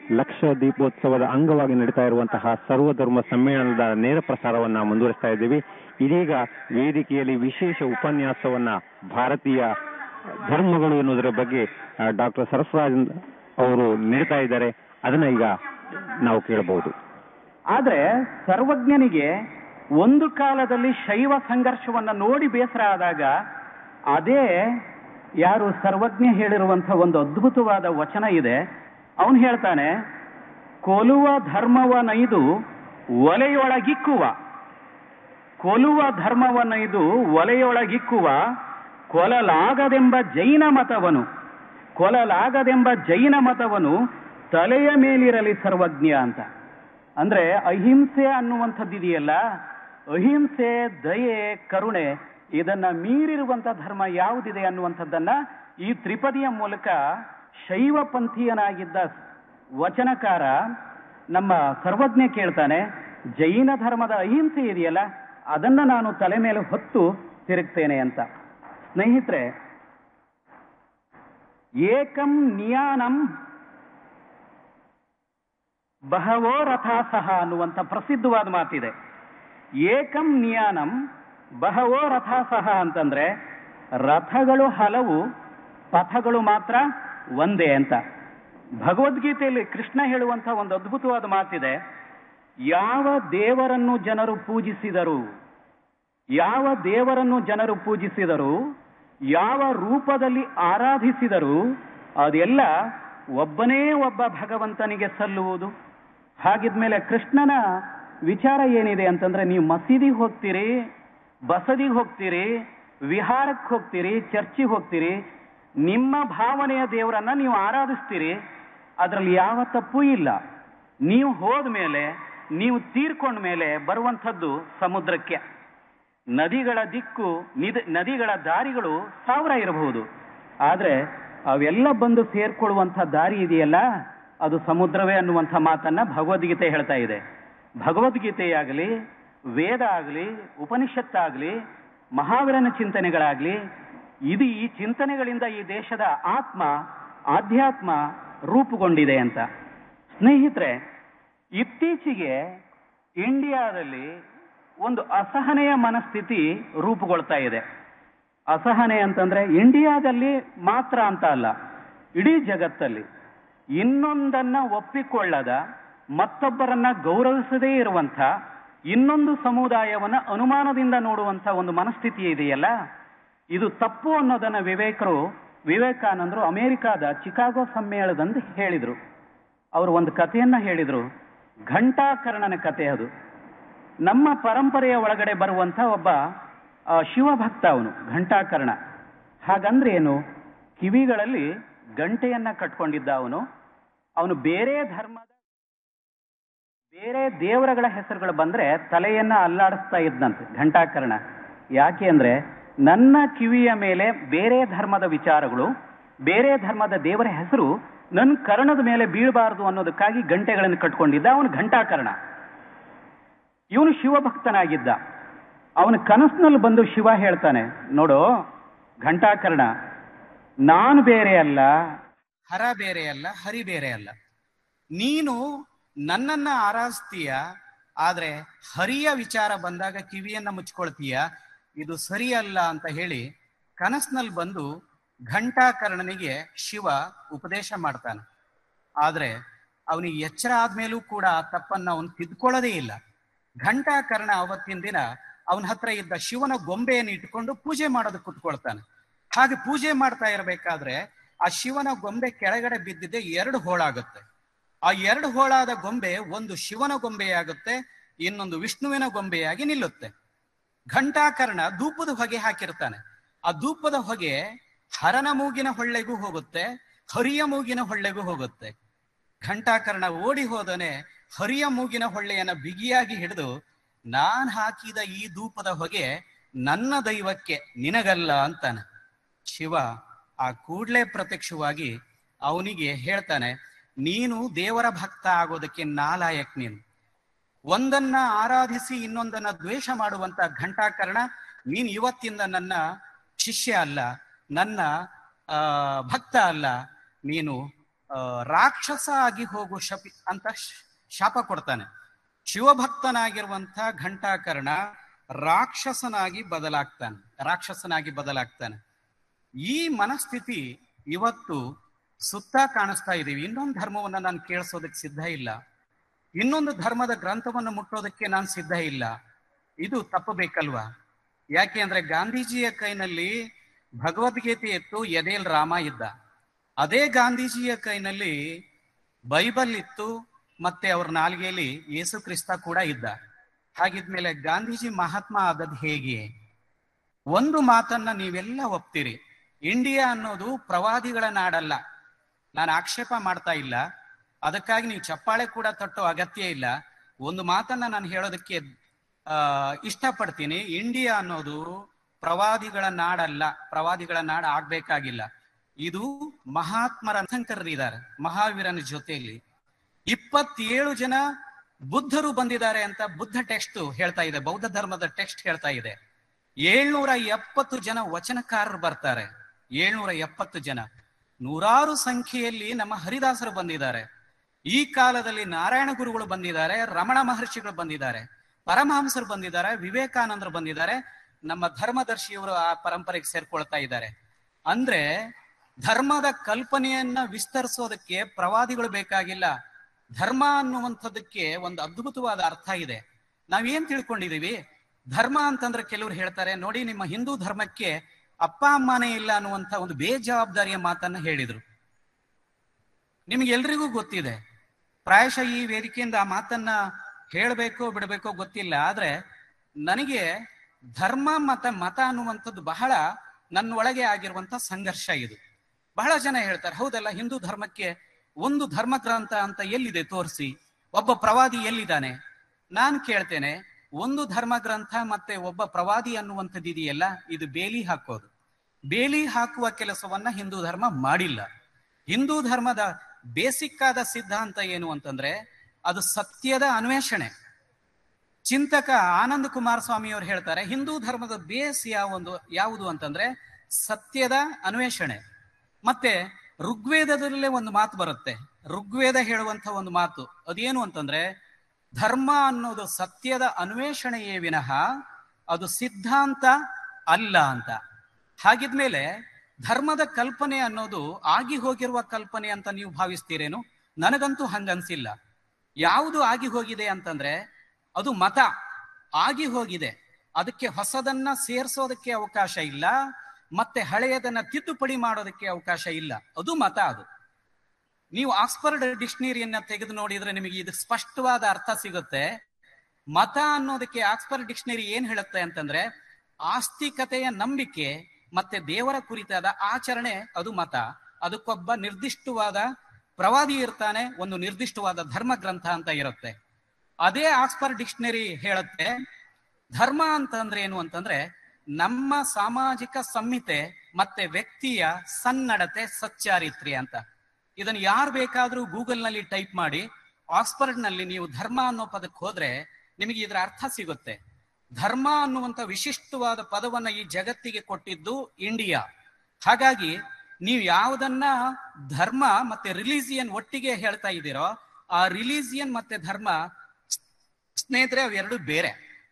ಲಕ್ಷ ದೀಪೋತ್ಸವದ ಅಂಗವಾಗಿ ನಡೀತಾ ಇರುವಂತಹ ಸರ್ವಧರ್ಮ ಸಮ್ಮೇಳನದ ನೇರ ಪ್ರಸಾರವನ್ನ ಮುಂದುವರಿಸ್ತಾ ಇದ್ದೀವಿ ಇದೀಗ ವೇದಿಕೆಯಲ್ಲಿ ವಿಶೇಷ ಉಪನ್ಯಾಸವನ್ನ ಭಾರತೀಯ ಧರ್ಮಗಳು ಎನ್ನುವುದರ ಬಗ್ಗೆ ಡಾಕ್ಟರ್ ಸರಫರಾಜ್ ಅವರು ನೀಡ್ತಾ ಇದ್ದಾರೆ ಅದನ್ನ ಈಗ ನಾವು ಕೇಳಬಹುದು ಆದ್ರೆ ಸರ್ವಜ್ಞನಿಗೆ ಒಂದು ಕಾಲದಲ್ಲಿ ಶೈವ ಸಂಘರ್ಷವನ್ನ ನೋಡಿ ಬೇಸರ ಆದಾಗ ಅದೇ ಯಾರು ಸರ್ವಜ್ಞ ಹೇಳಿರುವಂತ ಒಂದು ಅದ್ಭುತವಾದ ವಚನ ಇದೆ ಅವನು ಹೇಳ್ತಾನೆ ಕೊಲುವ ಧರ್ಮವನೈದು ಒಲೆಯೊಳಗಿಕ್ಕುವ ಕೊಲುವ ಧರ್ಮವನೈದು ಒಲೆಯೊಳಗಿಕ್ಕುವ ಕೊಲಲಾಗದೆಂಬ ಜೈನ ಮತವನು ಕೊಲಲಾಗದೆಂಬ ಜೈನ ಮತವನು ತಲೆಯ ಮೇಲಿರಲಿ ಸರ್ವಜ್ಞ ಅಂತ ಅಂದ್ರೆ ಅಹಿಂಸೆ ಅನ್ನುವಂಥದ್ದಿದೆಯಲ್ಲ ಅಹಿಂಸೆ ದಯೆ ಕರುಣೆ ಇದನ್ನ ಮೀರಿರುವಂತ ಧರ್ಮ ಯಾವುದಿದೆ ಅನ್ನುವಂಥದ್ದನ್ನ ಈ ತ್ರಿಪದಿಯ ಮೂಲಕ ಶೈವ ಪಂಥೀಯನಾಗಿದ್ದ ವಚನಕಾರ ನಮ್ಮ ಸರ್ವಜ್ಞ ಕೇಳ್ತಾನೆ ಜೈನ ಧರ್ಮದ ಅಹಿಂಸೆ ಇದೆಯಲ್ಲ ಅದನ್ನ ನಾನು ತಲೆ ಮೇಲೆ ಹೊತ್ತು ತಿರುಗ್ತೇನೆ ಅಂತ ಸ್ನೇಹಿತರೆ ಏಕಂ ನಿಯಾನಂ ಬಹವೋ ರಥಾಸಹ ಅನ್ನುವಂಥ ಪ್ರಸಿದ್ಧವಾದ ಮಾತಿದೆ ಏಕಂ ನಿಯಾನಂ ಬಹವೋ ರಥಾಸಹ ಅಂತಂದ್ರೆ ರಥಗಳು ಹಲವು ಪಥಗಳು ಮಾತ್ರ ಒಂದೇ ಅಂತ ಭಗವದ್ಗೀತೆಯಲ್ಲಿ ಕೃಷ್ಣ ಹೇಳುವಂತ ಒಂದು ಅದ್ಭುತವಾದ ಮಾತಿದೆ ಯಾವ ದೇವರನ್ನು ಜನರು ಪೂಜಿಸಿದರು ಯಾವ ದೇವರನ್ನು ಜನರು ಪೂಜಿಸಿದರು ಯಾವ ರೂಪದಲ್ಲಿ ಆರಾಧಿಸಿದರು ಅದೆಲ್ಲ ಒಬ್ಬನೇ ಒಬ್ಬ ಭಗವಂತನಿಗೆ ಸಲ್ಲುವುದು ಹಾಗಿದ್ಮೇಲೆ ಕೃಷ್ಣನ ವಿಚಾರ ಏನಿದೆ ಅಂತಂದ್ರೆ ನೀವು ಮಸೀದಿಗೆ ಹೋಗ್ತೀರಿ ಬಸದಿಗೆ ಹೋಗ್ತೀರಿ ವಿಹಾರಕ್ಕೆ ಹೋಗ್ತೀರಿ ಚರ್ಚಿಗೆ ಹೋಗ್ತೀರಿ ನಿಮ್ಮ ಭಾವನೆಯ ದೇವರನ್ನ ನೀವು ಆರಾಧಿಸ್ತೀರಿ ಅದರಲ್ಲಿ ಯಾವ ತಪ್ಪು ಇಲ್ಲ ನೀವು ಹೋದ ಮೇಲೆ ನೀವು ತೀರ್ಕೊಂಡ ಮೇಲೆ ಬರುವಂಥದ್ದು ಸಮುದ್ರಕ್ಕೆ ನದಿಗಳ ದಿಕ್ಕು ನಿದ ನದಿಗಳ ದಾರಿಗಳು ಸಾವಿರ ಇರಬಹುದು ಆದ್ರೆ ಅವೆಲ್ಲ ಬಂದು ಸೇರ್ಕೊಳ್ಳುವಂಥ ದಾರಿ ಇದೆಯಲ್ಲ ಅದು ಸಮುದ್ರವೇ ಅನ್ನುವಂಥ ಮಾತನ್ನ ಭಗವದ್ಗೀತೆ ಹೇಳ್ತಾ ಇದೆ ಭಗವದ್ಗೀತೆಯಾಗಲಿ ವೇದ ಆಗಲಿ ಉಪನಿಷತ್ತಾಗಲಿ ಮಹಾವೀರನ ಚಿಂತನೆಗಳಾಗಲಿ ಇದು ಈ ಚಿಂತನೆಗಳಿಂದ ಈ ದೇಶದ ಆತ್ಮ ಆಧ್ಯಾತ್ಮ ರೂಪುಗೊಂಡಿದೆ ಅಂತ ಸ್ನೇಹಿತರೆ ಇತ್ತೀಚೆಗೆ ಇಂಡಿಯಾದಲ್ಲಿ ಒಂದು ಅಸಹನೆಯ ಮನಸ್ಥಿತಿ ರೂಪುಗೊಳ್ತಾ ಇದೆ ಅಸಹನೆ ಅಂತಂದ್ರೆ ಇಂಡಿಯಾದಲ್ಲಿ ಮಾತ್ರ ಅಂತ ಅಲ್ಲ ಇಡೀ ಜಗತ್ತಲ್ಲಿ ಇನ್ನೊಂದನ್ನ ಒಪ್ಪಿಕೊಳ್ಳದ ಮತ್ತೊಬ್ಬರನ್ನ ಗೌರವಿಸದೇ ಇರುವಂತ ಇನ್ನೊಂದು ಸಮುದಾಯವನ್ನ ಅನುಮಾನದಿಂದ ನೋಡುವಂತ ಒಂದು ಮನಸ್ಥಿತಿ ಇದೆಯಲ್ಲ ಇದು ತಪ್ಪು ಅನ್ನೋದನ್ನ ವಿವೇಕರು ವಿವೇಕಾನಂದರು ಅಮೆರಿಕಾದ ಚಿಕಾಗೋ ಸಮ್ಮೇಳನದಂದು ಹೇಳಿದ್ರು ಅವರು ಒಂದು ಕಥೆಯನ್ನ ಹೇಳಿದ್ರು ಘಂಟಾಕರ್ಣನ ಕಥೆ ಅದು ನಮ್ಮ ಪರಂಪರೆಯ ಒಳಗಡೆ ಬರುವಂತ ಒಬ್ಬ ಆ, ಶಿವಭಕ್ತ ಅವನು ಘಂಟಾಕರ್ಣ ಹಾಗಂದ್ರೆ ಏನು ಕಿವಿಗಳಲ್ಲಿ ಗಂಟೆಯನ್ನ ಕಟ್ಕೊಂಡಿದ್ದ ಅವನು ಅವನು ಬೇರೆ ಧರ್ಮದ ಬೇರೆ ದೇವರಗಳ ಹೆಸರುಗಳು ಬಂದ್ರೆ ತಲೆಯನ್ನ ಅಲ್ಲಾಡಿಸ್ತಾ ಇದ್ದಂತೆ ಘಂಟಾಕರ್ಣ ಯಾಕೆ ಅಂದ್ರೆ ನನ್ನ ಕಿವಿಯ ಮೇಲೆ ಬೇರೆ ಧರ್ಮದ ವಿಚಾರಗಳು ಬೇರೆ ಧರ್ಮದ ದೇವರ ಹೆಸರು ನನ್ನ ಕರ್ಣದ ಮೇಲೆ ಬೀಳಬಾರದು ಅನ್ನೋದಕ್ಕಾಗಿ ಗಂಟೆಗಳನ್ನು ಕಟ್ಕೊಂಡಿದ್ದ ಅವನು ಘಂಟಾಕರ್ಣ ಇವನು ಶಿವಭಕ್ತನಾಗಿದ್ದ ಅವನ ಕನಸಿನಲ್ಲಿ ಬಂದು ಶಿವ ಹೇಳ್ತಾನೆ ನೋಡು ಘಂಟಾಕರ್ಣ ನಾನು ಬೇರೆ ಅಲ್ಲ ಹರ ಬೇರೆ ಅಲ್ಲ ಹರಿ ಬೇರೆ ಅಲ್ಲ ನೀನು ನನ್ನನ್ನ ಆರಾಧಿಸ್ತೀಯ ಆದ್ರೆ ಹರಿಯ ವಿಚಾರ ಬಂದಾಗ ಕಿವಿಯನ್ನ ಮುಚ್ಕೊಳ್ತೀಯ ಇದು ಸರಿಯಲ್ಲ ಅಂತ ಹೇಳಿ ಕನಸಿನಲ್ಲಿ ಬಂದು ಘಂಟಾಕರ್ಣನಿಗೆ ಶಿವ ಉಪದೇಶ ಮಾಡ್ತಾನೆ ಆದ್ರೆ ಅವನಿಗೆ ಎಚ್ಚರ ಆದ್ಮೇಲೂ ಕೂಡ ಆ ತಪ್ಪನ್ನ ಅವನು ತಿದ್ಕೊಳ್ಳೋದೇ ಇಲ್ಲ ಘಂಟಾಕರ್ಣ ಅವತ್ತಿನ ದಿನ ಅವನ ಹತ್ರ ಇದ್ದ ಶಿವನ ಗೊಂಬೆಯನ್ನು ಇಟ್ಕೊಂಡು ಪೂಜೆ ಮಾಡೋದಕ್ಕೆ ಕುತ್ಕೊಳ್ತಾನೆ ಹಾಗೆ ಪೂಜೆ ಮಾಡ್ತಾ ಇರಬೇಕಾದ್ರೆ ಆ ಶಿವನ ಗೊಂಬೆ ಕೆಳಗಡೆ ಬಿದ್ದಿದ್ದೆ ಎರಡು ಹೋಳಾಗುತ್ತೆ ಆ ಎರಡು ಹೋಳಾದ ಗೊಂಬೆ ಒಂದು ಶಿವನ ಗೊಂಬೆಯಾಗುತ್ತೆ ಇನ್ನೊಂದು ವಿಷ್ಣುವಿನ ಗೊಂಬೆಯಾಗಿ ನಿಲ್ಲುತ್ತೆ ಘಂಟಾಕರ್ಣ ಧೂಪದ ಹೊಗೆ ಹಾಕಿರ್ತಾನೆ ಆ ಧೂಪದ ಹೊಗೆ ಹರನ ಮೂಗಿನ ಹೊಳ್ಳೆಗೂ ಹೋಗುತ್ತೆ ಹರಿಯ ಮೂಗಿನ ಹೊಳ್ಳೆಗೂ ಹೋಗುತ್ತೆ ಘಂಟಾಕರ್ಣ ಓಡಿ ಹೋದನೆ ಹರಿಯ ಮೂಗಿನ ಹೊಳ್ಳೆಯನ್ನ ಬಿಗಿಯಾಗಿ ಹಿಡಿದು ನಾನ್ ಹಾಕಿದ ಈ ಧೂಪದ ಹೊಗೆ ನನ್ನ ದೈವಕ್ಕೆ ನಿನಗಲ್ಲ ಅಂತಾನೆ ಶಿವ ಆ ಕೂಡ್ಲೆ ಪ್ರತ್ಯಕ್ಷವಾಗಿ ಅವನಿಗೆ ಹೇಳ್ತಾನೆ ನೀನು ದೇವರ ಭಕ್ತ ಆಗೋದಕ್ಕೆ ನಾಲಾಯಕ್ ನೀನು ಒಂದನ್ನ ಆರಾಧಿಸಿ ಇನ್ನೊಂದನ್ನ ದ್ವೇಷ ಮಾಡುವಂತ ಘಂಟಾಕರ್ಣ ನೀನ್ ಇವತ್ತಿಂದ ನನ್ನ ಶಿಷ್ಯ ಅಲ್ಲ ನನ್ನ ಆ ಭಕ್ತ ಅಲ್ಲ ನೀನು ಆ, ರಾಕ್ಷಸ ಆಗಿ ಹೋಗು ಶಪಿ ಅಂತ ಶ- ಶಾಪ ಕೊಡ್ತಾನೆ ಶಿವಭಕ್ತನಾಗಿರುವಂತ ಘಂಟಾಕರ್ಣ ರಾಕ್ಷಸನಾಗಿ ಬದಲಾಗ್ತಾನೆ ರಾಕ್ಷಸನಾಗಿ ಬದಲಾಗ್ತಾನೆ ಈ ಮನಸ್ಥಿತಿ ಇವತ್ತು ಸುತ್ತ ಕಾಣಿಸ್ತಾ ಇದೀವಿ ಇನ್ನೊಂದು ಧರ್ಮವನ್ನ ನಾನು ಕೇಳಿಸೋದಕ್ಕೆ ಸಿದ್ಧ ಇಲ್ಲ ಇನ್ನೊಂದು ಧರ್ಮದ ಗ್ರಂಥವನ್ನು ಮುಟ್ಟೋದಕ್ಕೆ ನಾನು ಸಿದ್ಧ ಇಲ್ಲ ಇದು ತಪ್ಪಬೇಕಲ್ವಾ ಯಾಕೆ ಅಂದ್ರೆ ಗಾಂಧೀಜಿಯ ಕೈನಲ್ಲಿ ಭಗವದ್ಗೀತೆ ಇತ್ತು ಎದೆಲ್ ರಾಮ ಇದ್ದ ಅದೇ ಗಾಂಧೀಜಿಯ ಕೈನಲ್ಲಿ ಬೈಬಲ್ ಇತ್ತು ಮತ್ತೆ ಅವ್ರ ನಾಲ್ಗೆಯಲ್ಲಿ ಯೇಸು ಕ್ರಿಸ್ತ ಕೂಡ ಇದ್ದ ಹಾಗಿದ್ಮೇಲೆ ಗಾಂಧೀಜಿ ಮಹಾತ್ಮ ಆದದ್ದು ಹೇಗೆ ಒಂದು ಮಾತನ್ನ ನೀವೆಲ್ಲ ಒಪ್ತೀರಿ ಇಂಡಿಯಾ ಅನ್ನೋದು ಪ್ರವಾದಿಗಳ ನಾಡಲ್ಲ ನಾನು ಆಕ್ಷೇಪ ಮಾಡ್ತಾ ಇಲ್ಲ ಅದಕ್ಕಾಗಿ ನೀವು ಚಪ್ಪಾಳೆ ಕೂಡ ತಟ್ಟೋ ಅಗತ್ಯ ಇಲ್ಲ ಒಂದು ಮಾತನ್ನ ನಾನು ಹೇಳೋದಕ್ಕೆ ಆ ಇಷ್ಟಪಡ್ತೀನಿ ಇಂಡಿಯಾ ಅನ್ನೋದು ಪ್ರವಾದಿಗಳ ನಾಡಲ್ಲ ಪ್ರವಾದಿಗಳ ನಾಡು ಆಗ್ಬೇಕಾಗಿಲ್ಲ ಇದು ಮಹಾತ್ಮರ ಶಂಕರರಿದ್ದಾರೆ ಮಹಾವೀರನ ಜೊತೆಯಲ್ಲಿ ಇಪ್ಪತ್ತೇಳು ಜನ ಬುದ್ಧರು ಬಂದಿದ್ದಾರೆ ಅಂತ ಬುದ್ಧ ಟೆಕ್ಸ್ಟ್ ಹೇಳ್ತಾ ಇದೆ ಬೌದ್ಧ ಧರ್ಮದ ಟೆಕ್ಸ್ಟ್ ಹೇಳ್ತಾ ಇದೆ ಏಳ್ನೂರ ಎಪ್ಪತ್ತು ಜನ ವಚನಕಾರರು ಬರ್ತಾರೆ ಏಳ್ನೂರ ಎಪ್ಪತ್ತು ಜನ ನೂರಾರು ಸಂಖ್ಯೆಯಲ್ಲಿ ನಮ್ಮ ಹರಿದಾಸರು ಬಂದಿದ್ದಾರೆ ಈ ಕಾಲದಲ್ಲಿ ನಾರಾಯಣ ಗುರುಗಳು ಬಂದಿದ್ದಾರೆ ರಮಣ ಮಹರ್ಷಿಗಳು ಬಂದಿದ್ದಾರೆ ಪರಮಹಂಸರು ಬಂದಿದ್ದಾರೆ ವಿವೇಕಾನಂದರು ಬಂದಿದ್ದಾರೆ ನಮ್ಮ ಧರ್ಮದರ್ಶಿಯವರು ಆ ಪರಂಪರೆಗೆ ಸೇರ್ಕೊಳ್ತಾ ಇದ್ದಾರೆ ಅಂದ್ರೆ ಧರ್ಮದ ಕಲ್ಪನೆಯನ್ನ ವಿಸ್ತರಿಸೋದಕ್ಕೆ ಪ್ರವಾದಿಗಳು ಬೇಕಾಗಿಲ್ಲ ಧರ್ಮ ಅನ್ನುವಂಥದ್ದಕ್ಕೆ ಒಂದು ಅದ್ಭುತವಾದ ಅರ್ಥ ಇದೆ ನಾವೇನ್ ತಿಳ್ಕೊಂಡಿದೀವಿ ಧರ್ಮ ಅಂತಂದ್ರೆ ಕೆಲವರು ಹೇಳ್ತಾರೆ ನೋಡಿ ನಿಮ್ಮ ಹಿಂದೂ ಧರ್ಮಕ್ಕೆ ಅಪ್ಪ ಅಮ್ಮನೇ ಇಲ್ಲ ಅನ್ನುವಂತ ಒಂದು ಬೇಜವಾಬ್ದಾರಿಯ ಮಾತನ್ನ ಹೇಳಿದ್ರು ನಿಮ್ಗೆ ಎಲ್ರಿಗೂ ಗೊತ್ತಿದೆ ಪ್ರಾಯಶಃ ಈ ವೇದಿಕೆಯಿಂದ ಆ ಮಾತನ್ನ ಹೇಳಬೇಕೋ ಬಿಡಬೇಕೋ ಗೊತ್ತಿಲ್ಲ ಆದ್ರೆ ನನಗೆ ಧರ್ಮ ಮತ ಮತ ಅನ್ನುವಂಥದ್ದು ಬಹಳ ನನ್ನ ಒಳಗೆ ಆಗಿರುವಂತ ಸಂಘರ್ಷ ಇದು ಬಹಳ ಜನ ಹೇಳ್ತಾರೆ ಹೌದಲ್ಲ ಹಿಂದೂ ಧರ್ಮಕ್ಕೆ ಒಂದು ಧರ್ಮ ಗ್ರಂಥ ಅಂತ ಎಲ್ಲಿದೆ ತೋರಿಸಿ ಒಬ್ಬ ಪ್ರವಾದಿ ಎಲ್ಲಿದ್ದಾನೆ ನಾನ್ ಕೇಳ್ತೇನೆ ಒಂದು ಧರ್ಮ ಗ್ರಂಥ ಮತ್ತೆ ಒಬ್ಬ ಪ್ರವಾದಿ ಅನ್ನುವಂಥದ್ದು ಇದೆಯಲ್ಲ ಇದು ಬೇಲಿ ಹಾಕೋದು ಬೇಲಿ ಹಾಕುವ ಕೆಲಸವನ್ನ ಹಿಂದೂ ಧರ್ಮ ಮಾಡಿಲ್ಲ ಹಿಂದೂ ಧರ್ಮದ ಬೇಸಿಕ್ ಆದ ಸಿದ್ಧಾಂತ ಏನು ಅಂತಂದ್ರೆ ಅದು ಸತ್ಯದ ಅನ್ವೇಷಣೆ ಚಿಂತಕ ಆನಂದ ಕುಮಾರ ಸ್ವಾಮಿ ಅವರು ಹೇಳ್ತಾರೆ ಹಿಂದೂ ಧರ್ಮದ ಬೇಸ್ ಯಾವೊಂದು ಯಾವುದು ಅಂತಂದ್ರೆ ಸತ್ಯದ ಅನ್ವೇಷಣೆ ಮತ್ತೆ ಋಗ್ವೇದದಲ್ಲೇ ಒಂದು ಮಾತು ಬರುತ್ತೆ ಋಗ್ವೇದ ಹೇಳುವಂತ ಒಂದು ಮಾತು ಅದೇನು ಅಂತಂದ್ರೆ ಧರ್ಮ ಅನ್ನೋದು ಸತ್ಯದ ಅನ್ವೇಷಣೆಯೇ ವಿನಃ ಅದು ಸಿದ್ಧಾಂತ ಅಲ್ಲ ಅಂತ ಹಾಗಿದ್ಮೇಲೆ ಧರ್ಮದ ಕಲ್ಪನೆ ಅನ್ನೋದು ಆಗಿ ಹೋಗಿರುವ ಕಲ್ಪನೆ ಅಂತ ನೀವು ಭಾವಿಸ್ತೀರೇನು ನನಗಂತೂ ಹಂಗನ್ಸಿಲ್ಲ ಯಾವುದು ಆಗಿ ಹೋಗಿದೆ ಅಂತಂದ್ರೆ ಅದು ಮತ ಆಗಿ ಹೋಗಿದೆ ಅದಕ್ಕೆ ಹೊಸದನ್ನ ಸೇರಿಸೋದಕ್ಕೆ ಅವಕಾಶ ಇಲ್ಲ ಮತ್ತೆ ಹಳೆಯದನ್ನ ತಿದ್ದುಪಡಿ ಮಾಡೋದಕ್ಕೆ ಅವಕಾಶ ಇಲ್ಲ ಅದು ಮತ ಅದು ನೀವು ಆಕ್ಸ್ಫರ್ಡ್ ಡಿಕ್ಷನರಿಯನ್ನ ತೆಗೆದು ನೋಡಿದ್ರೆ ನಿಮಗೆ ಇದು ಸ್ಪಷ್ಟವಾದ ಅರ್ಥ ಸಿಗುತ್ತೆ ಮತ ಅನ್ನೋದಕ್ಕೆ ಆಕ್ಸ್ಫರ್ಡ್ ಡಿಕ್ಷನರಿ ಏನ್ ಹೇಳುತ್ತೆ ಅಂತಂದ್ರೆ ಆಸ್ತಿಕತೆಯ ನಂಬಿಕೆ ಮತ್ತೆ ದೇವರ ಕುರಿತಾದ ಆಚರಣೆ ಅದು ಮತ ಅದಕ್ಕೊಬ್ಬ ನಿರ್ದಿಷ್ಟವಾದ ಪ್ರವಾದಿ ಇರ್ತಾನೆ ಒಂದು ನಿರ್ದಿಷ್ಟವಾದ ಧರ್ಮ ಗ್ರಂಥ ಅಂತ ಇರುತ್ತೆ ಅದೇ ಆಕ್ಸ್ಫರ್ಡ್ ಡಿಕ್ಷನರಿ ಹೇಳುತ್ತೆ ಧರ್ಮ ಅಂತಂದ್ರೆ ಏನು ಅಂತಂದ್ರೆ ನಮ್ಮ ಸಾಮಾಜಿಕ ಸಂಹಿತೆ ಮತ್ತೆ ವ್ಯಕ್ತಿಯ ಸನ್ನಡತೆ ಸಚ್ಚಾರಿತ್ರ್ಯ ಅಂತ ಇದನ್ನು ಯಾರು ಬೇಕಾದ್ರೂ ಗೂಗಲ್ ನಲ್ಲಿ ಟೈಪ್ ಮಾಡಿ ಆಕ್ಸ್ಫರ್ಡ್ ನಲ್ಲಿ ನೀವು ಧರ್ಮ ಅನ್ನೋ ಪದಕ್ಕೆ ಹೋದ್ರೆ ನಿಮಗೆ ಇದರ ಅರ್ಥ ಸಿಗುತ್ತೆ ಧರ್ಮ ಅನ್ನುವಂತ ವಿಶಿಷ್ಟವಾದ ಪದವನ್ನ ಈ ಜಗತ್ತಿಗೆ ಕೊಟ್ಟಿದ್ದು ಇಂಡಿಯಾ ಹಾಗಾಗಿ ನೀವು ಯಾವುದನ್ನ ಧರ್ಮ ಮತ್ತೆ ರಿಲಿಜಿಯನ್ ಒಟ್ಟಿಗೆ ಹೇಳ್ತಾ ಇದ್ದೀರೋ ಆ ರಿಲಿಜಿಯನ್ ಮತ್ತೆ ಧರ್ಮ ಸ್ನೇಹಿತರೆ ಅವೆರಡು ಬೇರೆ